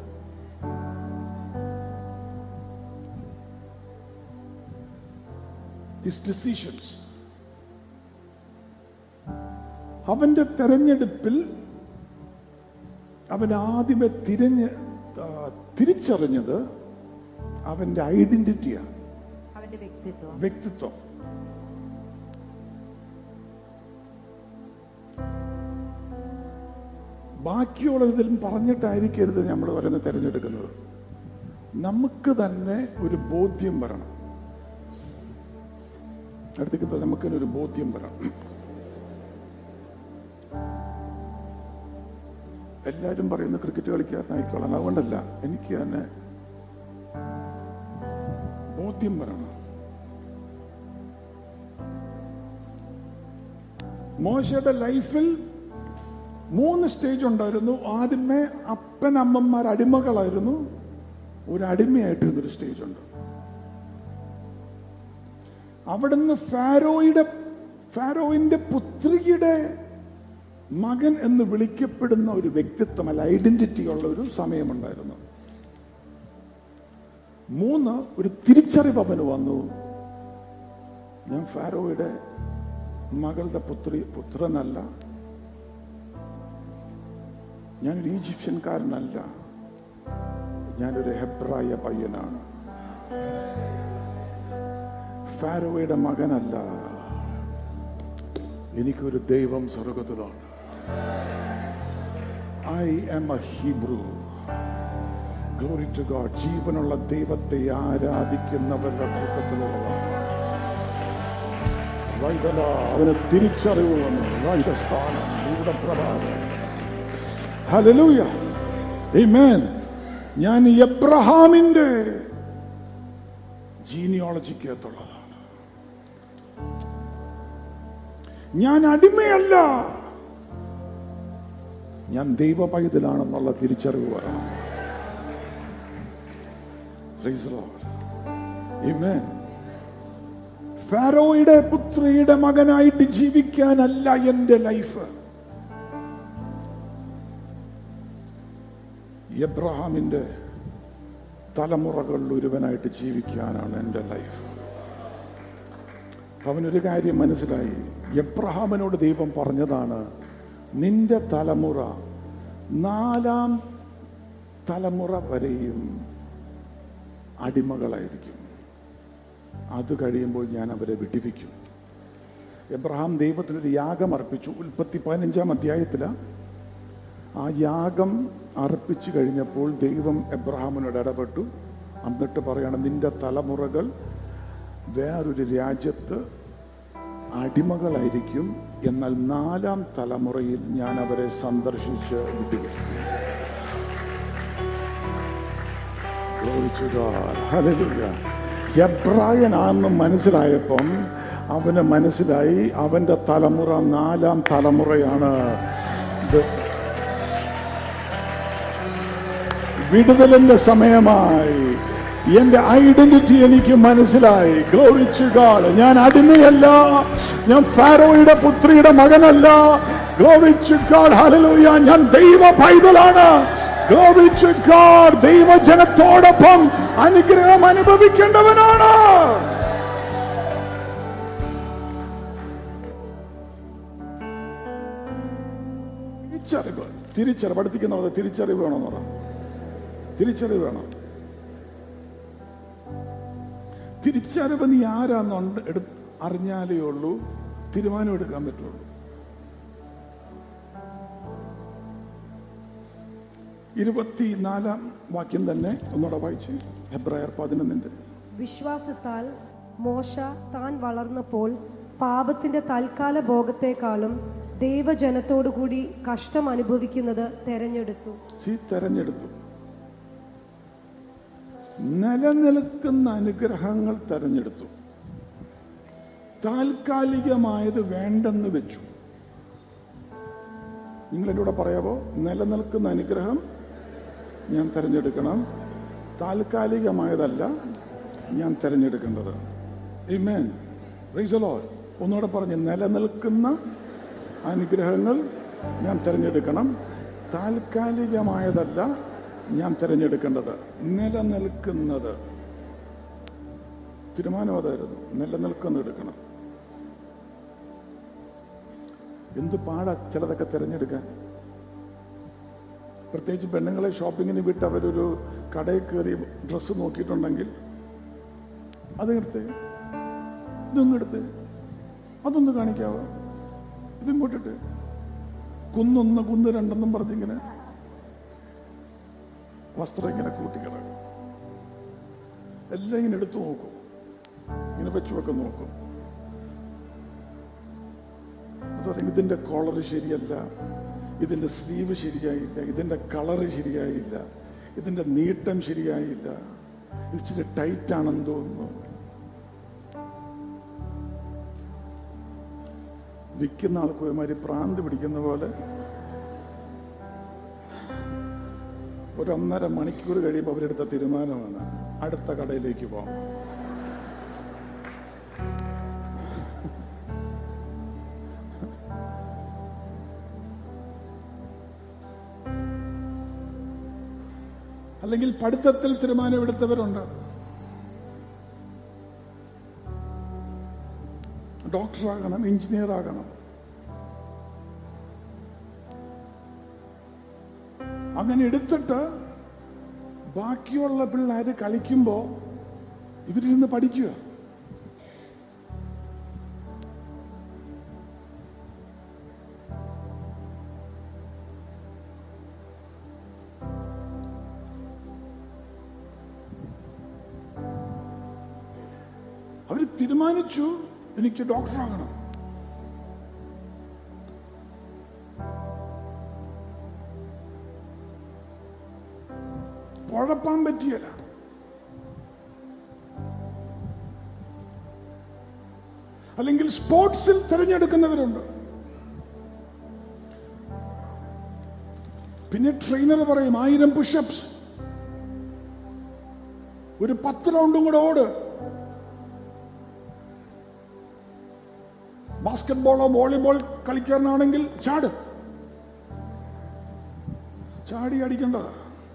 Speaker 2: ഹിസ് ഡിസിഷൻസ് അവന്റെ തെരഞ്ഞെടുപ്പിൽ അവൻ ആദ്യമേ തിരഞ്ഞ് ആ, തിരിച്ചറിഞ്ഞത് അവന്റെ ഐഡന്റിറ്റിയാണ്
Speaker 3: അവന്റെ വ്യക്തിത്വം
Speaker 2: വ്യക്തിത്വം ബാക്കിയുള്ളതിലും പറഞ്ഞിട്ടായിരിക്കരുത് നമ്മൾ വരുന്ന തിരഞ്ഞെടുക്കുന്നത് നമുക്ക് തന്നെ ഒരു ബോധ്യം വരണം അടുത്തേക്ക് നമുക്കൊരു ബോധ്യം വരാം എല്ലാവരും പറയുന്ന ക്രിക്കറ്റ് കളിക്കാരനായിക്കോളാം അതുകൊണ്ടല്ല എനിക്ക് തന്നെ ബോധ്യം വരണം മോശയുടെ ലൈഫിൽ മൂന്ന് സ്റ്റേജ് ഉണ്ടായിരുന്നു ആദ്യമേ അപ്പൻ അമ്മമാർ അടിമകളായിരുന്നു ഒരു അടിമയായിട്ടിരുന്ന ഒരു സ്റ്റേജ് ഉണ്ട് അവിടുന്ന് ഫാരോയുടെ ഫാരോയിന്റെ പുത്രിയുടെ മകൻ എന്ന് വിളിക്കപ്പെടുന്ന ഒരു വ്യക്തിത്വം അല്ല ഐഡന്റിറ്റി ഉള്ള ഒരു സമയമുണ്ടായിരുന്നു മൂന്ന് ഒരു തിരിച്ചറിവ് അവന് വന്നു ഞാൻ ഫാരോയുടെ മകളുടെ പുത്രി പുത്രനല്ല ഞാനൊരു ഈജിപ്ഷ്യൻകാരനല്ല ഞാനൊരു ഹെബ്രായ പയ്യനാണ് ഫാരോയുടെ മകനല്ല എനിക്കൊരു ദൈവം സ്വർഗത്തിലാണ് I am a Hebrew glory to God ജീവനുള്ള ദൈവത്തെ ആരാധിക്കുന്നവരുടെ കൂട്ടത്തിലുള്ളതാണ് വൈതല അവന് തിരിച്ചറിവ് വന്നു വൈദസ്ഥാനം ഇവിടെ പ്രഭാതം ഹല്ലേലൂയ ആമേൻ ഞാൻ എബ്രഹാമിന്റെ ജീനിയോളജിക്കകത്തുള്ളതാണ് ഞാൻ അടിമയല്ല ഞാൻ ദൈവ പൈതലാണെന്നുള്ള തിരിച്ചറിവ് വരണം Praise the Lord. Amen. ഫാരോയുടെ പുത്രിയുടെ മകനായിട്ട് ജീവിക്കാനല്ല എന്റെ ലൈഫ് എബ്രഹാമിന്റെ തലമുറകളിൽ ഒരുവനായിട്ട് ജീവിക്കാനാണ് എൻ്റെ ലൈഫ് അവനൊരു കാര്യം മനസ്സിലായി എബ്രഹാമിനോട് ദൈവം പറഞ്ഞതാണ് നിന്റെ തലമുറ നാലാം തലമുറ വരെയും അടിമകളായിരിക്കും അത് കഴിയുമ്പോൾ ഞാൻ അവരെ വിടിവിക്കും എബ്രഹാം ദൈവത്തിനൊരു യാഗം അർപ്പിച്ചു ഉൽപ്പത്തി പതിനഞ്ചാം അധ്യായത്തില് ആ യാഗം അർപ്പിച്ചു കഴിഞ്ഞപ്പോൾ ദൈവം എബ്രഹാമിനോട് ഇടപെട്ടു എന്നിട്ട് പറയണം നിന്റെ തലമുറകൾ വേറൊരു രാജ്യത്ത് അടിമകളായിരിക്കും എന്നാൽ നാലാം തലമുറയിൽ ഞാൻ അവരെ സന്ദർശിച്ച് വിട്ടുകയും ഹെബ്രായനാണെന്ന് മനസ്സിലായപ്പം അവന് മനസ്സിലായി അവന്റെ തലമുറ നാലാം തലമുറയാണ് ഇത് വിടുതലിന്റെ സമയമായി എന്റെ ഐഡന്റിറ്റി എനിക്ക് മനസ്സിലായി ഗ്ലോറിച്ചു ഗാഡ് ഞാൻ അടിമയല്ല ഞാൻ ഫാരോയുടെ പുത്രിയുടെ മകനല്ല ഗ്ലോറിച്ചു ഗാഡ് ഹല്ലേലൂയ ഞാൻ ദൈവ പൈതലാണ് ഗ്ലോറിച്ചു ഗാഡ് ദൈവജനത്തോടൊപ്പം അനുഗ്രഹം അനുഭവിക്കേണ്ടവനാണ് തിരിച്ചറിവ് തിരിച്ചറിവ് പഠിപ്പിക്കുന്നവർ തിരിച്ചറിവ് വേണമെന്ന് പറഞ്ഞു തിരിച്ചറിവ് വേണം തിരിച്ചറിവ് നീ ആരാന്നുണ്ട് എടു അറിഞ്ഞാലേ ഉള്ളൂ തീരുമാനം എടുക്കാൻ പറ്റുള്ളൂ ഇരുപത്തിനാലാം വാക്യം തന്നെ ഒന്നുകൂടെ വായിച്ചു ഹെബ്രായർ പതിനൊന്നിന്റെ
Speaker 4: വിശ്വാസത്താൽ മോശ താൻ വളർന്നപ്പോൾ പാപത്തിന്റെ തൽക്കാല ഭോഗത്തെക്കാളും ദൈവജനത്തോടുകൂടി കഷ്ടം അനുഭവിക്കുന്നത് തെരഞ്ഞെടുത്തു
Speaker 2: സി തെരഞ്ഞെടുത്തു നിലനിൽക്കുന്ന അനുഗ്രഹങ്ങൾ തെരഞ്ഞെടുത്തു താൽക്കാലികമായത് വേണ്ടെന്ന് വെച്ചു നിങ്ങൾ എന്നോട് പറയാവോ നിലനിൽക്കുന്ന അനുഗ്രഹം ഞാൻ തെരഞ്ഞെടുക്കണം താൽക്കാലികമായതല്ല ഞാൻ തെരഞ്ഞെടുക്കേണ്ടത് Amen. Praise the Lord. ഒന്നുകൂടെ പറഞ്ഞ് നിലനിൽക്കുന്ന അനുഗ്രഹങ്ങൾ ഞാൻ തിരഞ്ഞെടുക്കണം താൽക്കാലികമായതല്ല ഞാൻ തിരഞ്ഞെടുക്കേണ്ടത് നിലനിൽക്കുന്നത് തീരുമാനം അതായിരുന്നു നിലനിൽക്കുന്ന എടുക്കണം എന്ത് പാടാ ചിലതൊക്കെ തിരഞ്ഞെടുക്കാൻ പ്രത്യേകിച്ച് പെണ്ണുങ്ങളെ ഷോപ്പിങ്ങിന് വിട്ട് അവരൊരു കടയിൽ കയറി ഡ്രസ്സ് നോക്കിയിട്ടുണ്ടെങ്കിൽ അതെടുത്ത് ഇതൊന്നെടുത്ത് അതൊന്ന് കാണിക്കാവോ ഇതിങ്ങോട്ടിട്ട് കുന്നൊന്ന് കുന്ന് രണ്ടെന്നും പറഞ്ഞിങ്ങനെ വസ്ത്രം ഇങ്ങനെ കൂട്ടിക്കിടക്കും എല്ലാം ഇങ്ങനെ എടുത്തു നോക്കും ഇങ്ങനെ വെച്ചുവൊക്കെ നോക്കും പറയും ഇതിന്റെ കോളർ ശരിയല്ല ഇതിന്റെ സ്ലീവ് ശരിയായില്ല ഇതിന്റെ കളറ് ശരിയായില്ല ഇതിന്റെ നീട്ടം ശരിയായില്ല ഇത് ഇച്ചിരി ടൈറ്റ് ആണെന്ന് തോന്നുന്നു വിൽക്കുന്ന ആൾക്ക് ഒരുമാതിരി പ്രാന്ത് പിടിക്കുന്ന പോലെ ഒരു ഒന്നര മണിക്കൂർ കഴിയുമ്പോൾ അവരെടുത്ത തീരുമാനമാണ് അടുത്ത കടയിലേക്ക് പോകാം അല്ലെങ്കിൽ പഠിത്തത്തിൽ തീരുമാനമെടുത്തവരുണ്ട് ഡോക്ടറാകണം എഞ്ചിനീയർ ആകണം അങ്ങനെ എടുത്തിട്ട് ബാക്കിയുള്ള പിള്ളേര് കളിക്കുമ്പോ ഇവരിരുന്ന് പഠിക്കുക അവര് തീരുമാനിച്ചു എനിക്ക് ഡോക്ടറാകണം കുഴപ്പാൻ പറ്റിയല്ല അല്ലെങ്കിൽ സ്പോർട്സിൽ തിരഞ്ഞെടുക്കുന്നവരുണ്ട് പിന്നെ ട്രെയിനർ പറയും ആയിരം പുഷപ്സ് ഒരു പത്ത് റൗണ്ടും കൂടെ ഓട് ബാസ്കറ്റ് ബോളോ വോളിബോൾ കളിക്കാരനാണെങ്കിൽ ചാട് ചാടി അടിക്കേണ്ടതാ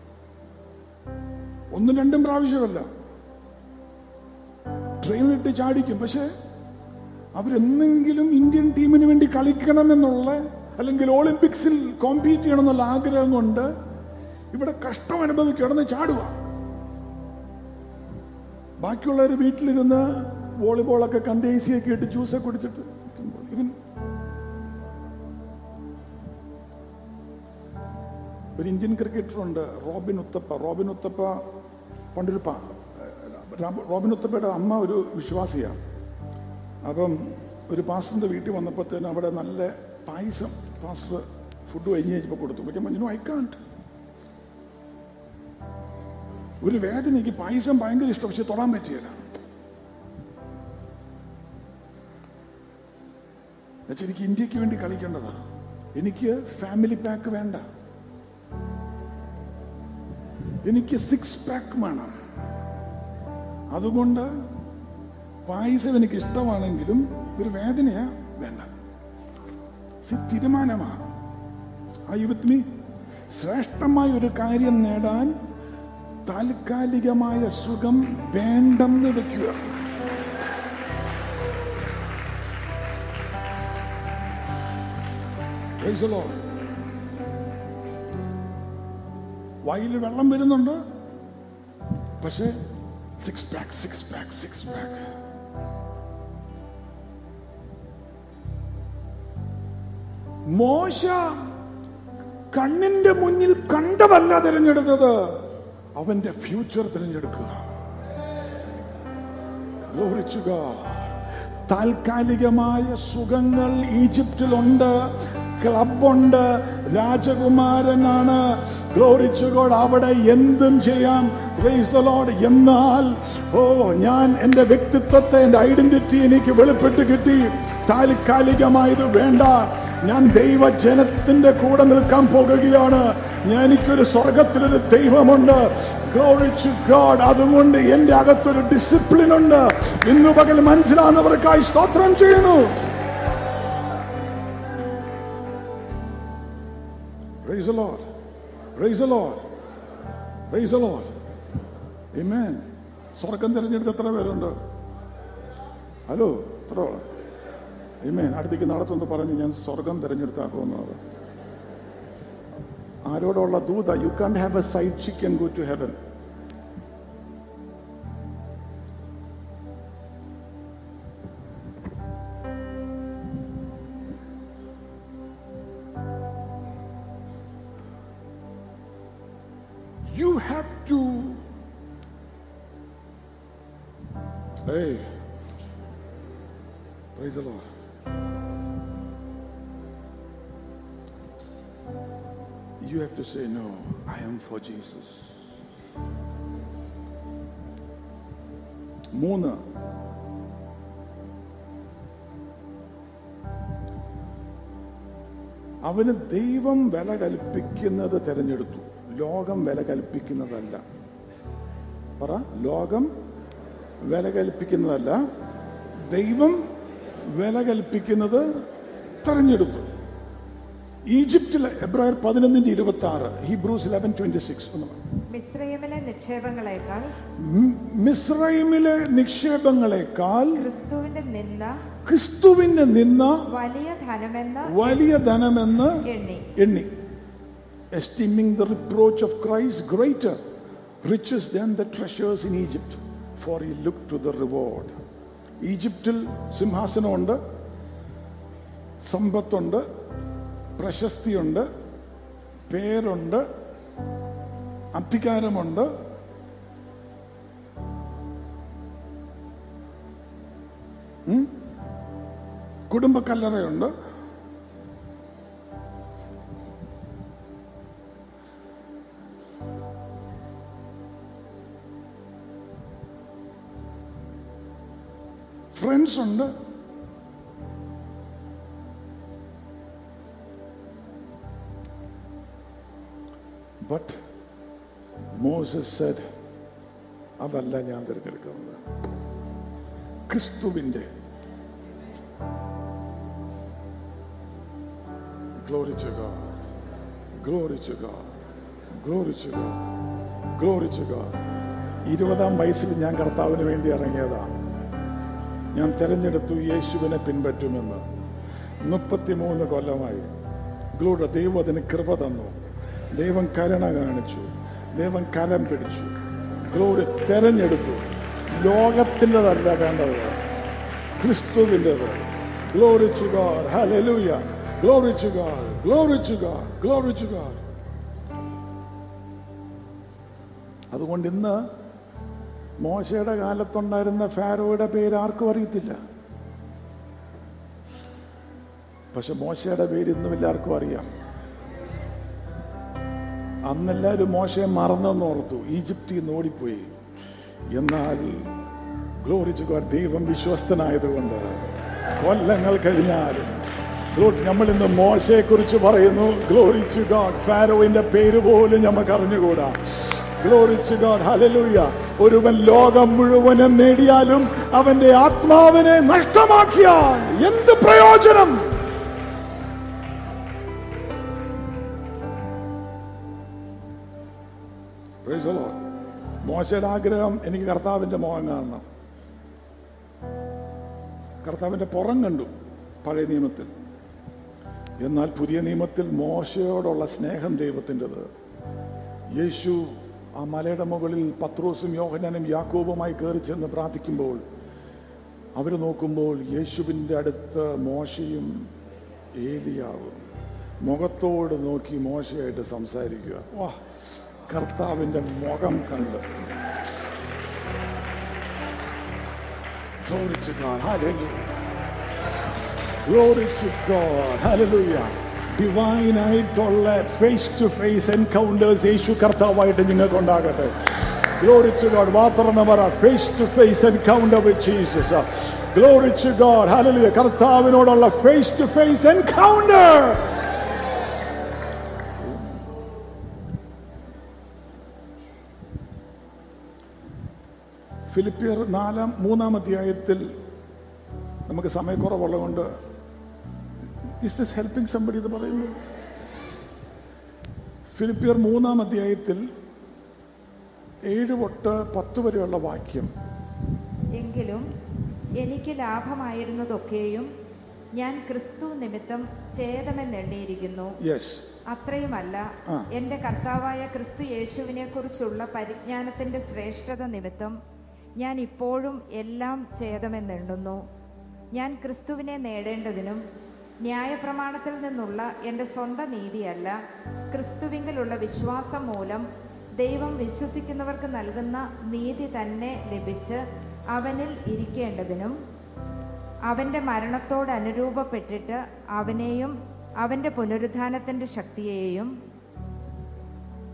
Speaker 2: ഒന്നും രണ്ടും പ്രാവശ്യമല്ല ട്രെയിനിലിട്ട് ചാടിക്കും പക്ഷെ അവരെന്തെങ്കിലും ഇന്ത്യൻ ടീമിന് വേണ്ടി കളിക്കണമെന്നുള്ള അല്ലെങ്കിൽ ഒളിമ്പിക്സിൽ കോമ്പീറ്റ് ചെയ്യണമെന്നുള്ള ആഗ്രഹം കൊണ്ട് ഇവിടെ കഷ്ടം അനുഭവിക്കണമെന്ന് ചാടുക ബാക്കിയുള്ളവർ വീട്ടിലിരുന്ന് വോളിബോളൊക്കെ കണ്ട് എ സി ഒക്കെ ഇട്ട് ജ്യൂസൊക്കെ കുടിച്ചിട്ട് ഇരിക്കുമ്പോൾ ഇവൻ ഒരു ഇന്ത്യൻ ക്രിക്കറ്ററുണ്ട് റോബിൻ ഉത്തപ്പ റോബിൻ ഉത്തപ്പ പണ്ടൊരു പ- രാബ- റോബിൻ ഉത്തപ്പയുടെ അമ്മ ഒരു വിശ്വാസിയാണ് അപ്പം ഒരു പാസ്റ്ററിന്റെ വീട്ടിൽ വന്നപ്പോഴത്തേനും അവിടെ നല്ല പായസം പാസ്റ്റർ ഫുഡ് കഴിഞ്ഞ് കഴിഞ്ഞപ്പോൾ കൊടുത്തു പക്ഷേ മഞ്ഞു ഐ കാണ്ട് ഒരു വേദനയ്ക്ക് പായസം ഭയങ്കര ഇഷ്ടം പക്ഷെ തൊടാൻ പറ്റിയില്ല എന്നുവെച്ചാൽ എനിക്ക് ഇന്ത്യക്ക് വേണ്ടി കളിക്കേണ്ടതാ എനിക്ക് ഫാമിലി പാക്ക് വേണ്ട എനിക്ക് സിക്സ് പാക്ക് വേണം അതുകൊണ്ട് പായസം എനിക്ക് ഇഷ്ടമാണെങ്കിലും ഒരു വേദനയാ വേണ്ട സി- തീരുമാനമാ ആ യുവത്മി ശ്രേഷ്ഠമായ ഒരു കാര്യം നേടാൻ താൽക്കാലികമായ സുഖം വേണ്ടെന്ന് വെക്കുക Praise the Lord. വായിൽ വെള്ളം വരുന്നുണ്ട് പക്ഷേ six pack six pack six pack മോശ കണ്ണിന്റെ മുന്നിൽ കണ്ടതല്ല തിരഞ്ഞെടുത്തത് അവന്റെ ഫ്യൂച്ചർ തിരഞ്ഞെടുക്കുക Glory to God. താൽക്കാലികമായ സുഖങ്ങൾ ഈജിപ്തിലുണ്ട് ക്ലബുണ്ട് രാജകുമാരനാണ് ഗ്ലോറിച്ചുകോട് അവിടെ എന്തും ചെയ്യാം Praise the Lord. എന്നാൽ ഓ ഞാൻ എന്റെ വ്യക്തിത്വത്തെ എന്റെ ഐഡന്റിറ്റി എനിക്ക് വെളിപ്പെട്ട് കിട്ടി താൽക്കാലികമായത് വേണ്ട ഞാൻ ദൈവജനത്തിന്റെ കൂടെ നിൽക്കാൻ പോകുകയാണ് ഞാൻ എനിക്കൊരു സ്വർഗത്തിലൊരു ദൈവമുണ്ട് Glory to God. അതുകൊണ്ട് എന്റെ അകത്തൊരു ഡിസിപ്ലിൻ ഉണ്ട് ഇന്ന് പകൽ മനസ്സിലാകുന്നവർക്കായി സ്തോത്രം ചെയ്യുന്നു Praise the Lord. Praise the Lord. Praise the Lord. Amen. സ്വർഗം തിരഞ്ഞെടുത്ത് എത്ര പേരുണ്ട് ഹലോ എത്ര Amen. അടുത്തേക്ക് നടത്തുമെന്ന് പറഞ്ഞ് ഞാൻ സ്വർഗം തിരഞ്ഞെടുത്താക്കുമെന്നത് ആരോടുള്ള ദൂത you can have a side chicken go to heaven You have to. Hey. Praise the Lord. You have to say, No, I am for Jesus. മൂന്ന് അവന് ദൈവം വില കൽപ്പിക്കുന്നത് തിരഞ്ഞെടുത്തു ലോകം വില കൽപ്പിക്കുന്നതല്ല പറ ലോകം വില കൽപ്പിക്കുന്നതല്ല ദൈവം വില കൽപ്പിക്കുന്നത് തെരഞ്ഞെടുത്തു ഈജിപ്തിലെ എബ്രായർ പതിനൊന്നിന്റെ ഇരുപത്തി ആറ് ഹീബ്രൂസ് ഇലവൻ ട്വന്റി സിക്സ് ഒന്ന് പറ.
Speaker 3: മിശ്രയമിലെ നിക്ഷേപങ്ങളെക്കാൾ
Speaker 2: മ്- മിസ്രൈമിലെ നിക്ഷേപങ്ങളെക്കാൾ
Speaker 3: ക്രിസ്തുവിന്റെ നിന്ന
Speaker 2: ക്രിസ്തുവിന്റെ നിന്ന
Speaker 3: വലിയ ധനമെന്ന്
Speaker 2: വലിയ ധനമെന്ന്
Speaker 3: എണ്ണി
Speaker 2: എണ്ണി esteeming the reproach of Christ greater riches than the treasures in Egypt for he look to the reward ഈജിപ്തിൽ സിംഹാസനമുണ്ട് സമ്പത്തുണ്ട് പ്രശസ്തിയുണ്ട് പേരുണ്ട് അധികാരമുണ്ട് ഉം? കുടുംബക്കല്ലറയുണ്ട് ഫ്രണ്ട്സ് ഉണ്ട് ബട്ട് മോസസ് സെഡ് അതല്ല ഞാൻ തിരഞ്ഞെടുക്കുന്നത് ക്രിസ്തുവിന്റെ Glory to God. Glory to God. Glory to God. Glory to God. ഇരുപതാം വയസ്സിൽ ഞാൻ കർത്താവിന് വേണ്ടി ഇറങ്ങിയതാ ഞാൻ തെരഞ്ഞെടുത്തു യേശുവിനെ പിൻപറ്റുമെന്ന് മുപ്പത്തിമൂന്ന് കൊല്ലമായി ഗ്ലൂഡ ദൈവം അതിന് കൃപ തന്നു ദൈവം കരുണ കാണിച്ചു ദൈവം കരം പിടിച്ചു ഗ്ലോറി തെരഞ്ഞെടുത്തു ലോകത്തിൻ്റെതല്ല വേണ്ടത് ക്രിസ്തുവിൻ്റെത് glory to God hallelujah glory to God glory to God glory to God അതുകൊണ്ട് ഇന്ന് മോശയുടെ കാലത്തുണ്ടായിരുന്ന ഫാരോയുടെ പേര് ആർക്കും അറിയത്തില്ല പക്ഷെ മോശയുടെ പേര് ഇന്നും എല്ലാവർക്കും അറിയാം അന്നെല്ലാവരും മോശയെ മറന്നെന്ന് ഓർത്തു ഈജിപ്തിൽ നിന്ന് ഓടിപ്പോയി എന്നാൽ ഗ്ലോറിച്ചു ഗോഡ് ദൈവം വിശ്വസ്തനായതുകൊണ്ട് കൊല്ലങ്ങൾ കഴിഞ്ഞാലും നമ്മൾ ഇന്ന് മോശയെ കുറിച്ച് പറയുന്നു ഗ്ലോറിച്ചു ഗോഡ് ഫാരോവിന്റെ പേര് പോലും നമുക്ക് അറിഞ്ഞുകൂടാ ഗ്ലോറിച്ചു ഗോഡ് ഹലലൂയ ഒരുവൻ ലോകം മുഴുവനും നേടിയാലും അവന്റെ ആത്മാവിനെ നഷ്ടമാക്കിയാൽ എന്ത് പ്രയോജനം Praise the Lord. മോശയുടെ ആഗ്രഹം എനിക്ക് കർത്താവിന്റെ മോഹം കാണണം കർത്താവിന്റെ പുറം കണ്ടു പഴയ നിയമത്തിൽ എന്നാൽ പുതിയ നിയമത്തിൽ മോശയോടുള്ള സ്നേഹം ദൈവത്തിൻ്റെത് യേശു ആ മലയുടെ മുകളിൽ പത്രോസും യോഹനാനും യാക്കോബുമായി കയറി ചെന്ന് പ്രാർത്ഥിക്കുമ്പോൾ അവർ നോക്കുമ്പോൾ യേശുവിൻ്റെ അടുത്ത് മോശയും ഏലിയാവും മുഖത്തോട് നോക്കി മോശയായിട്ട് സംസാരിക്കുക വാ കർത്താവിൻ്റെ മുഖം കണ്ട് Glory to God. Hallelujah. Glory to God. Hallelujah. Divine ആയിട്ടുള്ള ഫേസ് ടു ഫേസ് എൻകൗണ്ടേഴ്സ് യേശു കർത്താവായിട്ട് നിങ്ങൾക്ക് ഉണ്ടാകട്ടെ ഗ്ലോറി ടു ഗോഡ് മാത്രം പറ face to face encounter with Jesus glory to God hallelujah കർത്താവിനോടുള്ള ഫേസ് ടു ഫേസ് എൻകൗണ്ടർ ഫിലിപ്പിയർ നാലാം മൂന്നാം അധ്യായത്തിൽ നമുക്ക് സമയക്കുറവുള്ളതുകൊണ്ട് ഇസ് ദിസ് ഹെൽപ്പിംഗ് സംബടി എന്ന് പറയുന്നു ഫിലിപ്പിയർ മൂന്നാം അധ്യായത്തിൽ ഏഴ് തൊട്ട് പത്ത് വരെയുള്ള വാക്യം
Speaker 3: എങ്കിലും എനിക്ക് ലാഭമായിരുന്നതൊക്കെയും ഞാൻ ക്രിസ്തു നിമിത്തം ഛേദമെന്നെണ്ണിയിരിക്കുന്നു
Speaker 2: യെസ്
Speaker 3: അത്രയുമല്ല
Speaker 2: ആ.
Speaker 3: എന്റെ കർത്താവായ ക്രിസ്തു യേശുവിനെ കുറിച്ചുള്ള പരിജ്ഞാനത്തിന്റെ ശ്രേഷ്ഠത നിമിത്തം ഞാൻ ഇപ്പോഴും എല്ലാം ഛേദമെന്നെണ്ണുന്നു ഞാൻ ക്രിസ്തുവിനെ നേടേണ്ടതിനും ന്യായപ്രമാണത്തിൽ നിന്നുള്ള എന്റെ സ്വന്തം നീതിയല്ല ക്രിസ്തുവിങ്കലുള്ള വിശ്വാസം മൂലം ദൈവം വിശ്വസിക്കുന്നവർക്ക് നൽകുന്ന നീതി തന്നെ ലഭിച്ച് അവനിൽ ഇരിക്കേണ്ടതിനും അവന്റെ മരണത്തോട് അനുരൂപപ്പെട്ടിട്ട് അവനെയും അവന്റെ പുനരുദ്ധാനത്തിന്റെ ശക്തിയെയും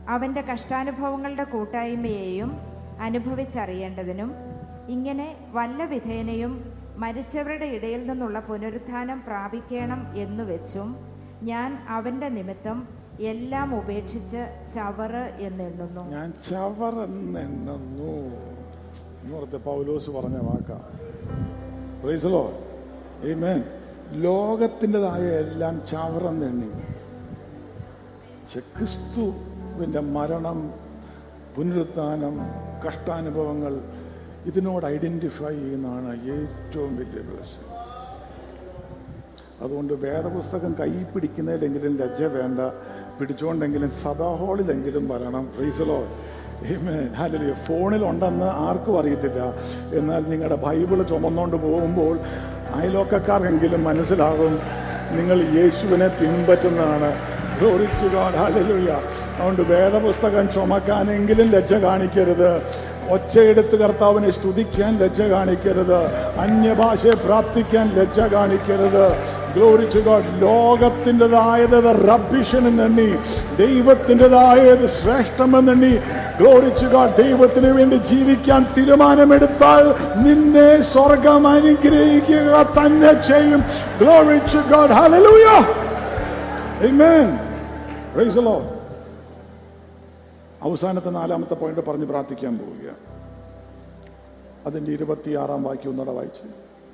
Speaker 3: അവന്റെ കഷ്ടാനുഭവങ്ങളുടെ കൂട്ടായ്മയെയും അനുഭവിച്ചറിയേണ്ടതിനും ഇങ്ങനെ വല്ല വിധേനയും മരിച്ചവരുടെ ഇടയിൽ നിന്നുള്ള പുനരുത്ഥാനം പ്രാപിക്കണം എന്നു വെച്ചും ഞാൻ അവന്റെ നിമിത്തം എല്ലാം ഉപേക്ഷിച്ച് ചവറ് എന്നെണ്ണുന്നു
Speaker 2: ഞാൻ ചവറെന്നെണ്ണുന്നു എന്ന് പറഞ്ഞ പൗലോസ് പറഞ്ഞ വാക്കാ പ്രൈസലോ ഏമേൻ ലോകത്തിൻ്റെതായ എല്ലാം ചവറെന്നെണ്ണി പക്ഷെ ക്രിസ്തുവിൻ്റെ മരണം പുനരുത്ഥാനം കഷ്ടാനുഭവങ്ങൾ ഇതിനോട് ഐഡന്റിഫൈ ചെയ്യുന്നതാണ് ഏറ്റവും വലിയ ബ്ലസ് അതുകൊണ്ട് വേദപുസ്തകം കൈ പിടിക്കുന്നതിലെങ്കിലും ലജ്ജ വേണ്ട പിടിച്ചുകൊണ്ടെങ്കിലും സഭാഹോളിലെങ്കിലും വരണം ഫ്രീസലോ ഹാലലിയ ഫോണിലുണ്ടെന്ന് ആർക്കും അറിയത്തില്ല എന്നാൽ നിങ്ങളുടെ ബൈബിള് ചുമന്നുകൊണ്ട് പോകുമ്പോൾ അയലോക്കക്കാർക്കെങ്കിലും മനസ്സിലാകും നിങ്ങൾ യേശുവിനെ പിൻപറ്റുന്നതാണ് ഗ്ലോറിച്ചു ഗോഡ് ഹാലലുയ അതുകൊണ്ട് വേദപുസ്തകം ചുമക്കാനെങ്കിലും ലജ്ജ കാണിക്കരുത് ഒച്ചയെടുത്ത് കർത്താവിനെ സ്തുതിക്കാൻ ലജ്ജ കാണിക്കരുത് അന്യഭാഷയെ പ്രാർത്ഥിക്കാൻ ലജ്ജ കാണിക്കരുത് ഗ്ലോറിച്ചു ഗോഡ് ലോകത്തിൻ്റെതായത് റബ്ബിഷനെണ്ണി ദൈവത്തിൻ്റെതായത് ശ്രേഷ്ഠമെന്നെണ്ണി ഗ്ലോറിച്ചു ഗോഡ് ദൈവത്തിന് വേണ്ടി ജീവിക്കാൻ തീരുമാനമെടുത്താൽ നിന്നെ സ്വർഗം അനുഗ്രഹിക്കുക തന്നെ ചെയ്യും glory to God hallelujah amen praise the Lord അവസാനത്തെ നാലാമത്തെ പോയിന്റ് പറഞ്ഞ് പ്രാർത്ഥിക്കാൻ പോവുക അതിന്റെ ഇരുപത്തിയാറാം വാക്യം ഒന്നുകൂടെ വായിച്ച്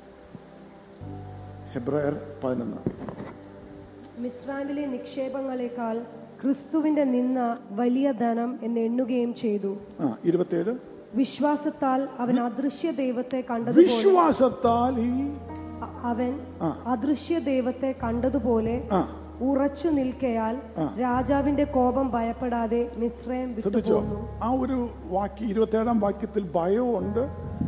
Speaker 2: ഹെബ്രായർ പതിനൊന്ന്
Speaker 4: മിസ്രായിമിലെ നിക്ഷേപങ്ങളെക്കാൾ ക്രിസ്തുവിന്റെ നിന്ന വലിയ ധനം എന്ന് എണ്ണുകയും ചെയ്തു
Speaker 2: ആ ഇരുപത്തിയേഴ്
Speaker 4: വിശ്വാസത്താൽ അവൻ അദൃശ്യ ദൈവത്തെ കണ്ടതുപോലെ
Speaker 2: വിശ്വാസത്താൽ ഈ
Speaker 4: അ- അവൻ അദൃശ്യ ദൈവത്തെ കണ്ടതുപോലെ
Speaker 2: ആ
Speaker 4: ഉറച്ചു നിൽക്കയാൽ രാജാവിന്റെ കോപം ഭയപ്പെടാതെ മിശ്രയം
Speaker 2: ശ്രദ്ധിച്ചോ
Speaker 4: വിട്ടുപോന്നു
Speaker 2: ആ ഒരു വാക്യ ഇരുപത്തിയേഴാം വാക്യത്തിൽ ഭയവും ഉണ്ട്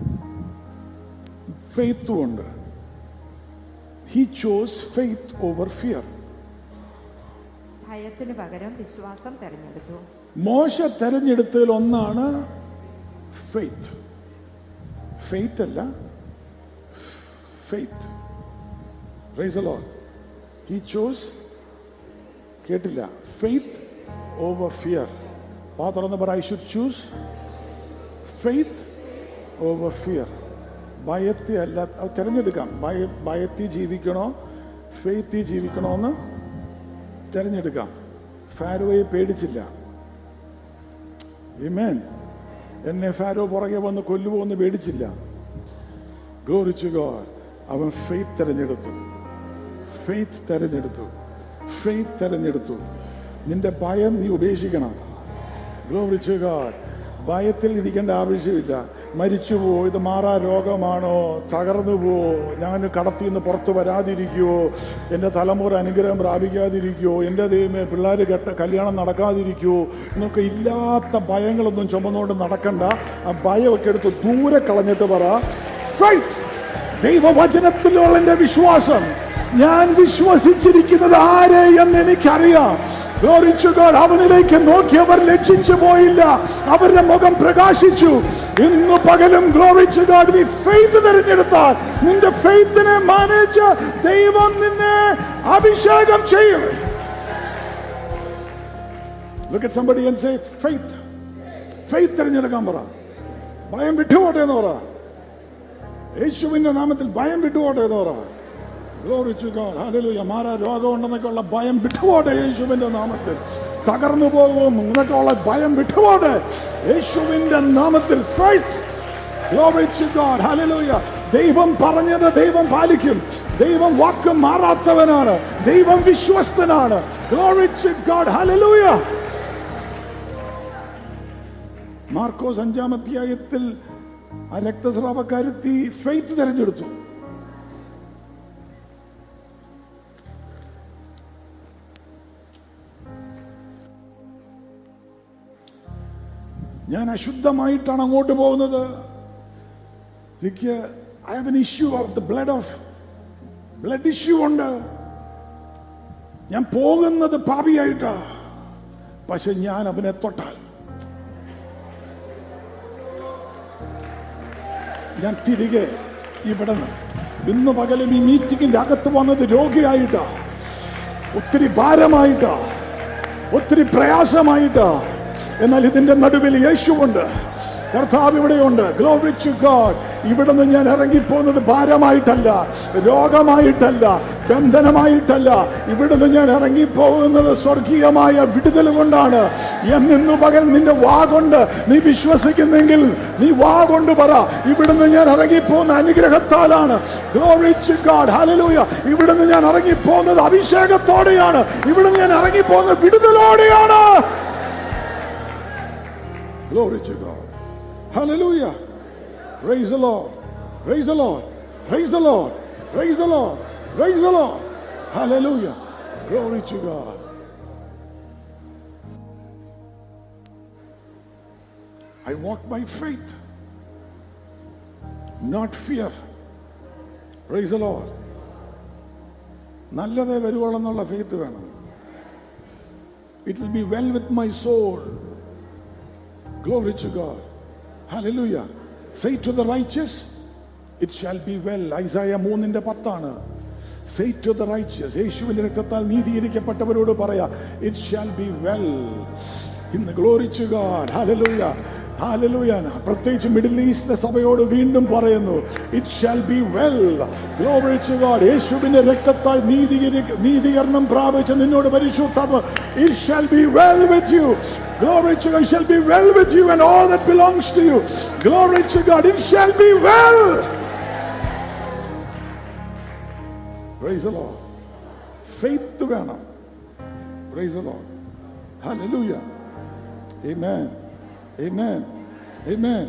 Speaker 2: ഫെയ്ത്തും ഉണ്ട് he chose faith over fear
Speaker 3: ഭയത്തിന് പകരം വിശ്വാസം തെരഞ്ഞെടുത്തു
Speaker 2: മോശ തെരഞ്ഞെടുത്തതിൽ ഒന്നാണ് ഫെയ്ത്ത് ഫെയ്ത്ത് അല്ല ഫെയ്ത്ത് റൈസലോ ഹി ചോസ് കേട്ടില്ല ഫെയ്ത്ത് ഓവർ ഫിയർ പാ തുറന്ന് പറ I should choose faith over fear ഭയത്തെ അല്ല അത് തിരഞ്ഞെടുക്കാം ഭയ ഭയത്തിൽ ജീവിക്കണോ ഫെയ്ത്തിൽ ജീവിക്കണോ എന്ന് തിരഞ്ഞെടുക്കാം ഫാരോയെ പേടിച്ചില്ല Amen. എന്നെ ഫാരോ പുറകെ വന്ന് കൊല്ലുമോ എന്ന് പേടിച്ചില്ല ഗോറിച്ചു ഗോഡ് അവൻ ഫെയ്ത്ത് തെരഞ്ഞെടുത്തു ഫെയ്ത്ത് തെരഞ്ഞെടുത്തു ഫെയ്ത്ത് തെരഞ്ഞെടുത്തു നിന്റെ ഭയം നീ ഉപേക്ഷിക്കണം ഗ്ലോറിച്ചു ഗോഡ് ഭയത്തിൽ ഇരിക്കേണ്ട ആവശ്യമില്ല മരിച്ചുപോ ഇത് മാറാ രോഗമാണോ തകർന്നു പോ ഞാൻ കടത്തിൽ നിന്ന് പുറത്തു വരാതിരിക്കുവോ എൻ്റെ തലമുറ അനുഗ്രഹം പ്രാപിക്കാതിരിക്കുവോ എൻ്റെ ദൈവമേ പിള്ളേർ കെട്ട കല്യാണം നടക്കാതിരിക്കുവോ എന്നൊക്കെ ഇല്ലാത്ത ഭയങ്ങളൊന്നും ചുമന്നുകൊണ്ട് നടക്കണ്ട ആ ഭയമൊക്കെ എടുത്ത് ദൂരെ കളഞ്ഞിട്ട് പറ ഫൈറ്റ് ദൈവവചനത്തിലുള്ള എൻ്റെ വിശ്വാസം ഞാൻ വിശ്വസിച്ചിരിക്കുന്നത് ആരെ എന്ന് എനിക്കറിയാം Glory to God. അവനിലേക്ക് നോക്കിയവർ ലജ്ജിച്ചു പോയില്ല അവരുടെ മുഖം പ്രകാശിച്ചു ഇന്ന് പകലും ഗ്ലോറി ടു ഗോഡ് നീ ഫെയ്ത്ത് തിരഞ്ഞെടുത്താൽ നിന്റെ ഫെയ്ത്തിനെ മാനേജ് ദൈവം നിന്നെ അഭിഷേകം ചെയ്യും Look at somebody and say faith. Faith തിരഞ്ഞെടുക്കാൻ പറ ഭയം വിട്ടുപോട്ടെ എന്ന് പറ യേശുവിന്റെ നാമത്തിൽ ഭയം വിട്ടുപോട്ടെ എന്ന് പറ Glory to God. Hallelujah. മാറാ രോഗം ഉണ്ടെന്നൊക്കെ ഉള്ള ഭയം വിട്ടുപോട്ടെ യേശുവിന്റെ നാമത്തിൽ തകർന്നു പോകും എന്നൊക്കെ ഉള്ള ഭയം വിട്ടുപോട്ടെ യേശുവിന്റെ നാമത്തിൽ fight Glory to God. Hallelujah. ദൈവം പറഞ്ഞത് ദൈവം പാലിക്കും ദൈവം വാക്ക് മാറാത്തവനാണ് ദൈവം വിശ്വസ്തനാണ് Glory to God. Hallelujah. Markose അഞ്ചാം അധ്യായത്തിൽ ആ രക്തസ്രാവക്കാരത്തി ഫെയ്ത്ത് തിരഞ്ഞെടുത്തു ഞാൻ അശുദ്ധമായിട്ടാണ് അങ്ങോട്ട് പോകുന്നത് എനിക്ക് I have an issue of the blood of blood issue ഉണ്ട് ഞാൻ പോകുന്നത് പാപിയായിട്ടാ പക്ഷെ ഞാൻ അവനെ തൊട്ടാൽ ഞാൻ തിരികെ ഇവിടെ നിന്ന് ഇന്ന് പകലും ഈ മീറ്റിംഗിന്റെ അകത്ത് വന്നത് രോഗിയായിട്ടാ ഒത്തിരി ഭാരമായിട്ടാ ഒത്തിരി പ്രയാസമായിട്ടാ എന്നാൽ ഇതിന്റെ നടുവിൽ യേശുവുണ്ട് കർത്താവ് ഇവിടെയുണ്ട് ഗ്ലോറി ടു ഗോഡ് ഇവിടുന്ന് ഞാൻ ഇറങ്ങിപ്പോകുന്നത് ഭാരമായിട്ടല്ല രോഗമായിട്ടല്ല ബന്ധനമായിട്ടല്ല ഇവിടുന്ന് ഞാൻ ഇറങ്ങിപ്പോകുന്നത് സ്വർഗീയമായ വിടുതൽ കൊണ്ടാണ് എന്നിന്നു പകൽ നിന്റെ വാ കൊണ്ട് നീ വിശ്വസിക്കുന്നെങ്കിൽ നീ വാ കൊണ്ട് പറ ഇവിടുന്ന് ഞാൻ ഇറങ്ങിപ്പോകുന്ന അനുഗ്രഹത്താലാണ് ഗ്ലോറി ടു ഗോഡ് ഹല്ലേലൂയ ഇവിടുന്ന് ഞാൻ ഇറങ്ങിപ്പോകുന്നത് അഭിഷേകത്തോടെയാണ് ഇവിടുന്ന് ഞാൻ ഇറങ്ങിപ്പോകുന്നത് വിടുതലോടെയാണ് Glory to God. Hallelujah. Praise the Lord. Praise the Lord. Praise the Lord. Praise the Lord. Praise the Lord. Hallelujah. Glory to God. I walk by faith, not fear. Praise the Lord. നല്ലതേ വരുവോളെന്നുള്ള faith വേണം it will be well with my soul Glory to God. Hallelujah. Say to the righteous, it shall be well. Isaiah മൂന്നിന്റെ പത്താണ് Say to the righteous, യേശുവിന്റെ രക്തത്താൽ നീതീകരിക്കപ്പെട്ടവരോട് പറയാ it shall be well ഇന്ന് glory to God hallelujah hallelujah പ്രത്യേകിച്ച് middle ഈസ്റ്റിലെ സഭയോട് വീണ്ടും പറയുന്നു it shall be well glory to God യേശുവിന്റെ രക്തത്താൽ നീതീകരി നീതീകരണം പ്രാപിച്ച നിന്നോട് പരിശുദ്ധാത്മ it shall be well with you Glory to God, it shall be well with you and all that belongs to you. Glory to God, it shall be well. Praise the Lord. Faith വേണം. Praise the Lord. Hallelujah. Amen. Amen. Amen.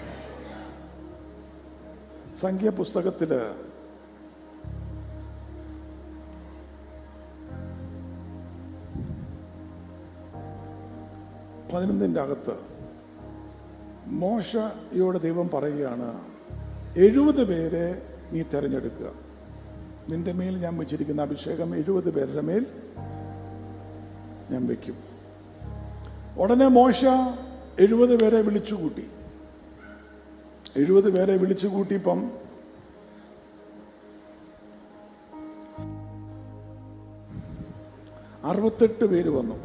Speaker 2: സംഖ്യ പുസ്തകത്തില് പതിനൊന്നിൻ്റെ അകത്ത് മോശയോട് ദൈവം പറയുകയാണ് എഴുപത് പേരെ നീ തെരഞ്ഞെടുക്കുക നിന്റെ മേൽ ഞാൻ വെച്ചിരിക്കുന്ന അഭിഷേകം എഴുപത് പേരുടെ മേൽ ഞാൻ വെക്കും ഉടനെ മോശ എഴുപത് പേരെ വിളിച്ചു കൂട്ടി എഴുപത് പേരെ വിളിച്ചു കൂട്ടിയപ്പം അറുപത്തെട്ട് പേര് വന്നു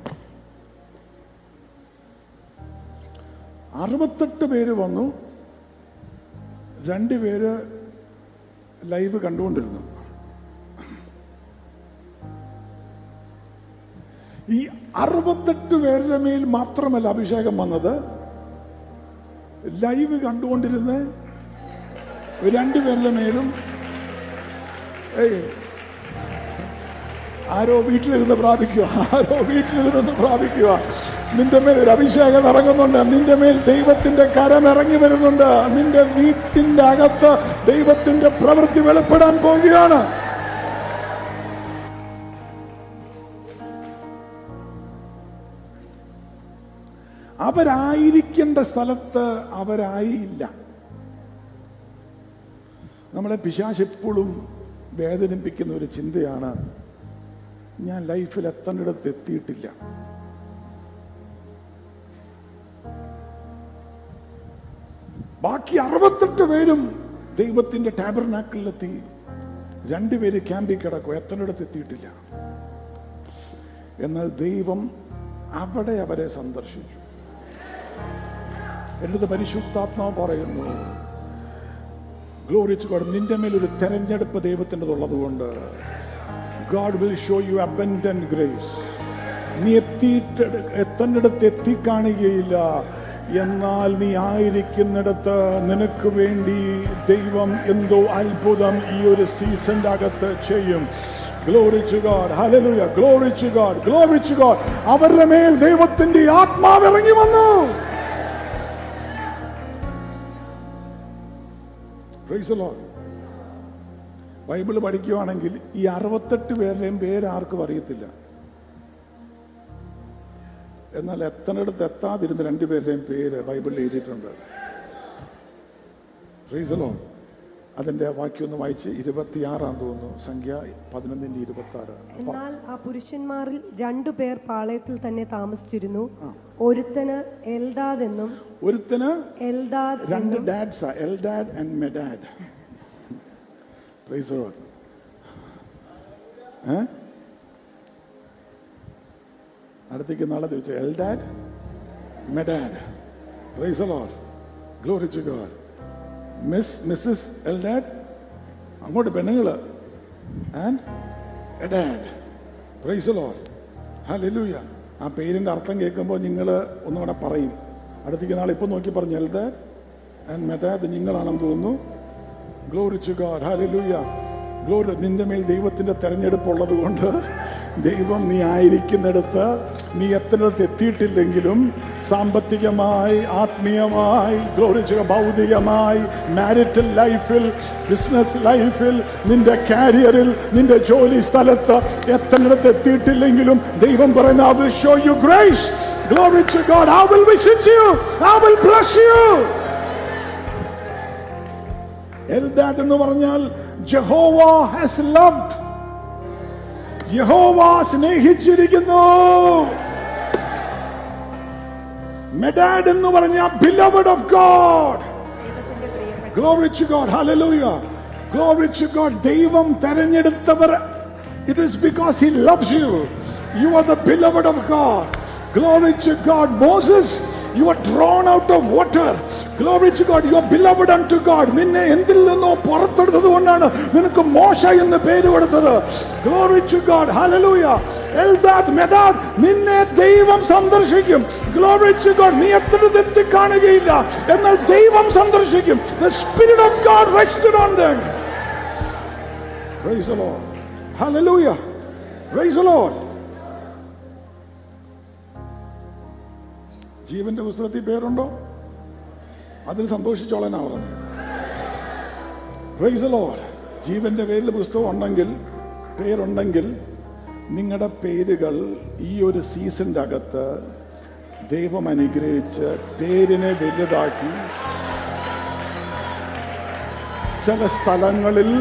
Speaker 2: അറുപത്തെട്ട് പേര് വന്നു രണ്ടുപേര് ലൈവ് കണ്ടുകൊണ്ടിരുന്നു ഈ അറുപത്തെട്ട് പേരുടെ മേൽ മാത്രമല്ല അഭിഷേകം വന്നത് ലൈവ് കണ്ടുകൊണ്ടിരുന്ന രണ്ടുപേരുടെ മേലും ഏയ് ആരോ വീട്ടിലിരുന്ന് പ്രാപിക്കുക ആരോ വീട്ടിലിരുന്ന് പ്രാപിക്കുക നിന്റെ മേൽ ഒരു അഭിഷേകം ഇറങ്ങുന്നുണ്ട് നിന്റെ മേൽ ദൈവത്തിന്റെ കരം ഇറങ്ങി വരുന്നുണ്ട് നിന്റെ വീട്ടിന്റെ അകത്ത് ദൈവത്തിന്റെ പ്രവൃത്തി വെളിപ്പെടാൻ പോവുകയാണ് അവരായിരിക്കേണ്ട സ്ഥലത്ത് അവരായില്ല നമ്മളെ പിശാശ് എപ്പോഴും വേദനിപ്പിക്കുന്ന ഒരു ചിന്തയാണ് ഞാൻ ലൈഫിൽ എത്തേണ്ടിടത്ത് എത്തിയിട്ടില്ല ബാക്കി അറുപത്തെട്ട് പേരും ദൈവത്തിന്റെ ടാബർനാക്കിലെത്തി രണ്ടുപേര് ക്യാമ്പിൽ കിടക്കും എത്തേണ്ടിടത്ത് എത്തിയിട്ടില്ല എന്നാൽ ദൈവം അവിടെ അവരെ സന്ദർശിച്ചു എന്നിട്ട് പരിശുദ്ധാത്മാവ് പറയുന്നു ഗ്ലോറിച്ച് ഗോഡ് നിന്റെ മേൽ ഒരു തെരഞ്ഞെടുപ്പ് ദൈവത്തിൻ്റെതുള്ളത് കൊണ്ട് God will show you abundant grace നീ എത്തിയിട്ട് എത്തേണ്ടിടത്ത് എത്തിക്കാണുകയില്ല എന്നാൽ നീ ആയിരിക്കുന്നിടത്ത് നിനക്ക് വേണ്ടി ദൈവം എന്തോ അത്ഭുതം ഈ ഒരു സീസന്റെ അകത്ത് ചെയ്യും glory to God hallelujah glory to God glory to God അവരുടെ മേൽ ദൈവത്തിന്റെ ആത്മാവ് ഇറങ്ങി വന്നു Praise the Lord. ബൈബിൾ പഠിക്കുവാണെങ്കിൽ ഈ അറുപത്തെട്ട് പേരുടെയും പേര് ആർക്കും അറിയത്തില്ല എന്നാൽ എത്തനടുത്ത് എത്താതിരുന്ന രണ്ടുപേരുടെയും പേര് ബൈബിളിൽ എഴുതിയിട്ടുണ്ട് Praise the Lord. അതിന്റെ വാക്യം ഒന്ന് വായിച്ച് ഇരുപത്തിയാറാം തോന്നുന്നു സംഖ്യ പതിനൊന്നിന്റെ ഇരുപത്തി ആറ്
Speaker 4: എന്നാൽ ആ പുരുഷന്മാരിൽ രണ്ടു പേർ പാളയത്തിൽ തന്നെ താമസിച്ചിരുന്നു ഒരുത്തന് എൽദാദ് എന്നും
Speaker 2: ഒരുത്തന്
Speaker 4: എൽദാദ്
Speaker 2: രണ്ട് ഡാഡ്സാ Eldad and Medad praise അടുത്തേക്ക് നാളെ ചോദിച്ചു Eldad Medad. Praise the Lord. Glory to God. Miss, Mrs. Eldad. അങ്ങോട്ട് പെണ്ണുങ്ങള് and Eldad praise the Lord. Hallelujah. ആ പേരിന്റെ അർത്ഥം കേൾക്കുമ്പോൾ നിങ്ങൾ ഒന്നുകൂടെ പറയും അടുത്തേക്ക് നാളെ ഇപ്പൊ നോക്കി പറഞ്ഞു എൽദാദ് ആൻഡ് മെദാദ് നിങ്ങളാണെന്ന് തോന്നുന്നു glory to God hallelujah glory നിന്റെ മേൽ ദൈവത്തിന്റെ തെരഞ്ഞെടുപ്പ് ഉള്ളത് കൊണ്ട് ദൈവം നീ ആയിരിക്കുന്നിടത്ത് നീ എത്തിനടുത്ത് എത്തിയിട്ടില്ലെങ്കിലും സാമ്പത്തികമായി ആത്മീയമായി ഗ്ലോറി ടു ഭൗതികമായി മാരിറ്റൽ ലൈഫിൽ ബിസിനസ് ലൈഫിൽ നിന്റെ കാരിയറിൽ നിന്റെ ജോലി സ്ഥലത്ത് എത്തിനടുത്ത് എത്തിയിട്ടില്ലെങ്കിലും ദൈവം പറയുന്ന I will show you grace. Glory to God. I will visit you. I will bless you. എൽദാദ് എന്ന് പറഞ്ഞാൽ ജഹോവ ഹാസ് ലവ്ഡ് യഹോവ സ്നേഹിച്ചിരിക്കുന്നു മെഡാഡ് എന്ന് പറഞ്ഞ ബിലവഡ് ഓഫ് ഗോഡ്
Speaker 3: ദൈവത്തിന്റെ പ്രിയപ്പെട്ട
Speaker 2: Glory to God. Hallelujah. Glory to God. ദൈവം തെരഞ്ഞെടുത്തവർ it is because he loves you. You are the beloved of God. Glory to God. Moses, you are drawn out of water. Glory to God. You are beloved unto God. നിന്നെ എന്തിൽ നിന്നോ പുറത്തെടുത്തത് കൊണ്ടാണ് നിനക്ക് മോശ എന്ന് പേര് കൊടുത്തത് Glory to God. Hallelujah. എൽദാദ് മെദാദ് നിന്നെ ദൈവം സന്ദർശിക്കും Glory to God. നീ എത്ര തെറ്റി കാണുകയില്ല എന്നാൽ ദൈവം സന്ദർശിക്കും The Spirit of God rested on them. Praise the Lord. Hallelujah. Praise the Lord. ജീവന്റെ പുസ്തകത്തിൽ പേരുണ്ടോ അതിൽ സന്തോഷിച്ചോളനാ പറഞ്ഞത് Praise the Lord. ജീവന്റെ പേരിൽ പുസ്തകം ഉണ്ടെങ്കിൽ പേരുണ്ടെങ്കിൽ നിങ്ങളുടെ പേരുകൾ ഈ ഒരു സീസണിന്റെ അകത്ത് ദൈവം അനുഗ്രഹിച്ച് പേരിനെ വലുതാക്കി ചില സ്ഥലങ്ങളിൽ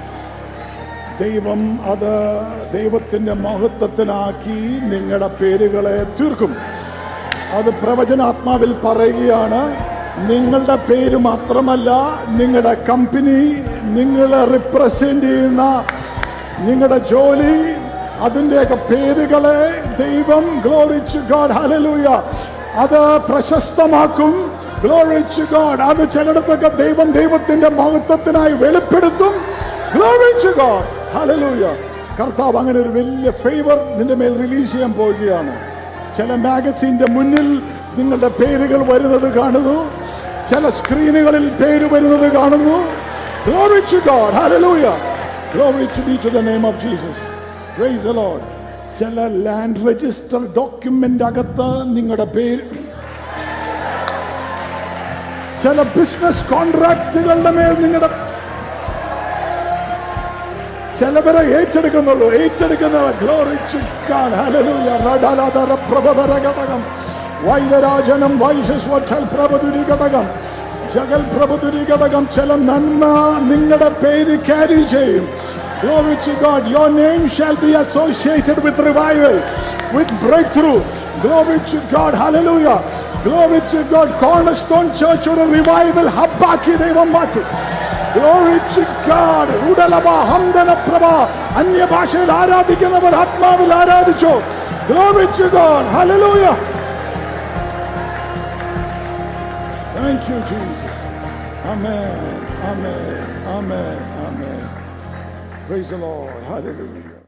Speaker 2: ദൈവം അത് ദൈവത്തിന്റെ മഹത്വത്തിനാക്കി നിങ്ങളുടെ പേരുകളെ തീർക്കും അത് പ്രവചനാത്മാവിൽ പറയുകയാണ് നിങ്ങളുടെ പേര് മാത്രമല്ല നിങ്ങളുടെ കമ്പനി നിങ്ങളെ റിപ്രസെന്റ് ചെയ്യുന്ന നിങ്ങളുടെ ജോലി അതിൻ്റെയൊക്കെ പേരുകളെ ദൈവം ഗ്ലോറിച്ചു ഗോഡ് ഹലലൂയ അത് പ്രശസ്തമാക്കും ഗ്ലോറിച്ചു ഗോഡ് അത് ചിലയിടത്തൊക്കെ ദൈവം ദൈവത്തിന്റെ മഹത്വത്തിനായി വെളിപ്പെടുത്തും ഗ്ലോറിച്ചു ഗോഡ് ഹലലൂയ കർത്താവ് അങ്ങനെ ഒരു വലിയ ഫേവർ നിന്റെ മേൽ റിലീസ് ചെയ്യാൻ പോവുകയാണ് ചില മാഗസീന്റെ മുന്നിൽ നിങ്ങളുടെ പേരുകൾ വരുന്നത് കാണുന്നു ചില സ്ക്രീനുകളിൽ പേര് വരുന്നത് കാണുന്നു Glory to God. Hallelujah. Glory to be to the name of Jesus. Praise the Lord. ചില ലാൻഡ് രജിസ്റ്റർ ഡോക്യുമെന്റ് അകത്ത് നിങ്ങളുടെ പേര് ചില ബിസിനസ് കോൺട്രാക്റ്റുകളുടെ മേൽ നിങ്ങളുടെ ചിലവരെ ഏറ്റെടുക്കുന്നുള്ളൂ ഏറ്റെടുക്കുന്നവർ ഗ്ലോറിച്ചുക്കാൻ പ്രഭതരഘടകം വൈദരാജനം വൈശസ്വൽ പ്രഭതുരി ഘടകം ജഗൽ പ്രഭതുരി ഘടകം ചില നന്മ നിങ്ങളുടെ പേര് ക്യാരി ചെയ്യും Glory to God. Your name shall be associated with revival, with breakthrough. Glory to God. Hallelujah. Glory to God. Cornerstone Church ഒരു റിവൈവൽ ഹബ്ബാക്കി ദൈവം മാറ്റി Glory to God. ഉടലഭ ഹംദന പ്രഭ അന്യഭാഷയിൽ ആരാധിക്കുന്നവർ ആത്മാവിൽ ആരാധിച്ചു Glory to God. Hallelujah. Thank you, Jesus. Amen. Amen. Amen. Amen. Praise the Lord. Hallelujah.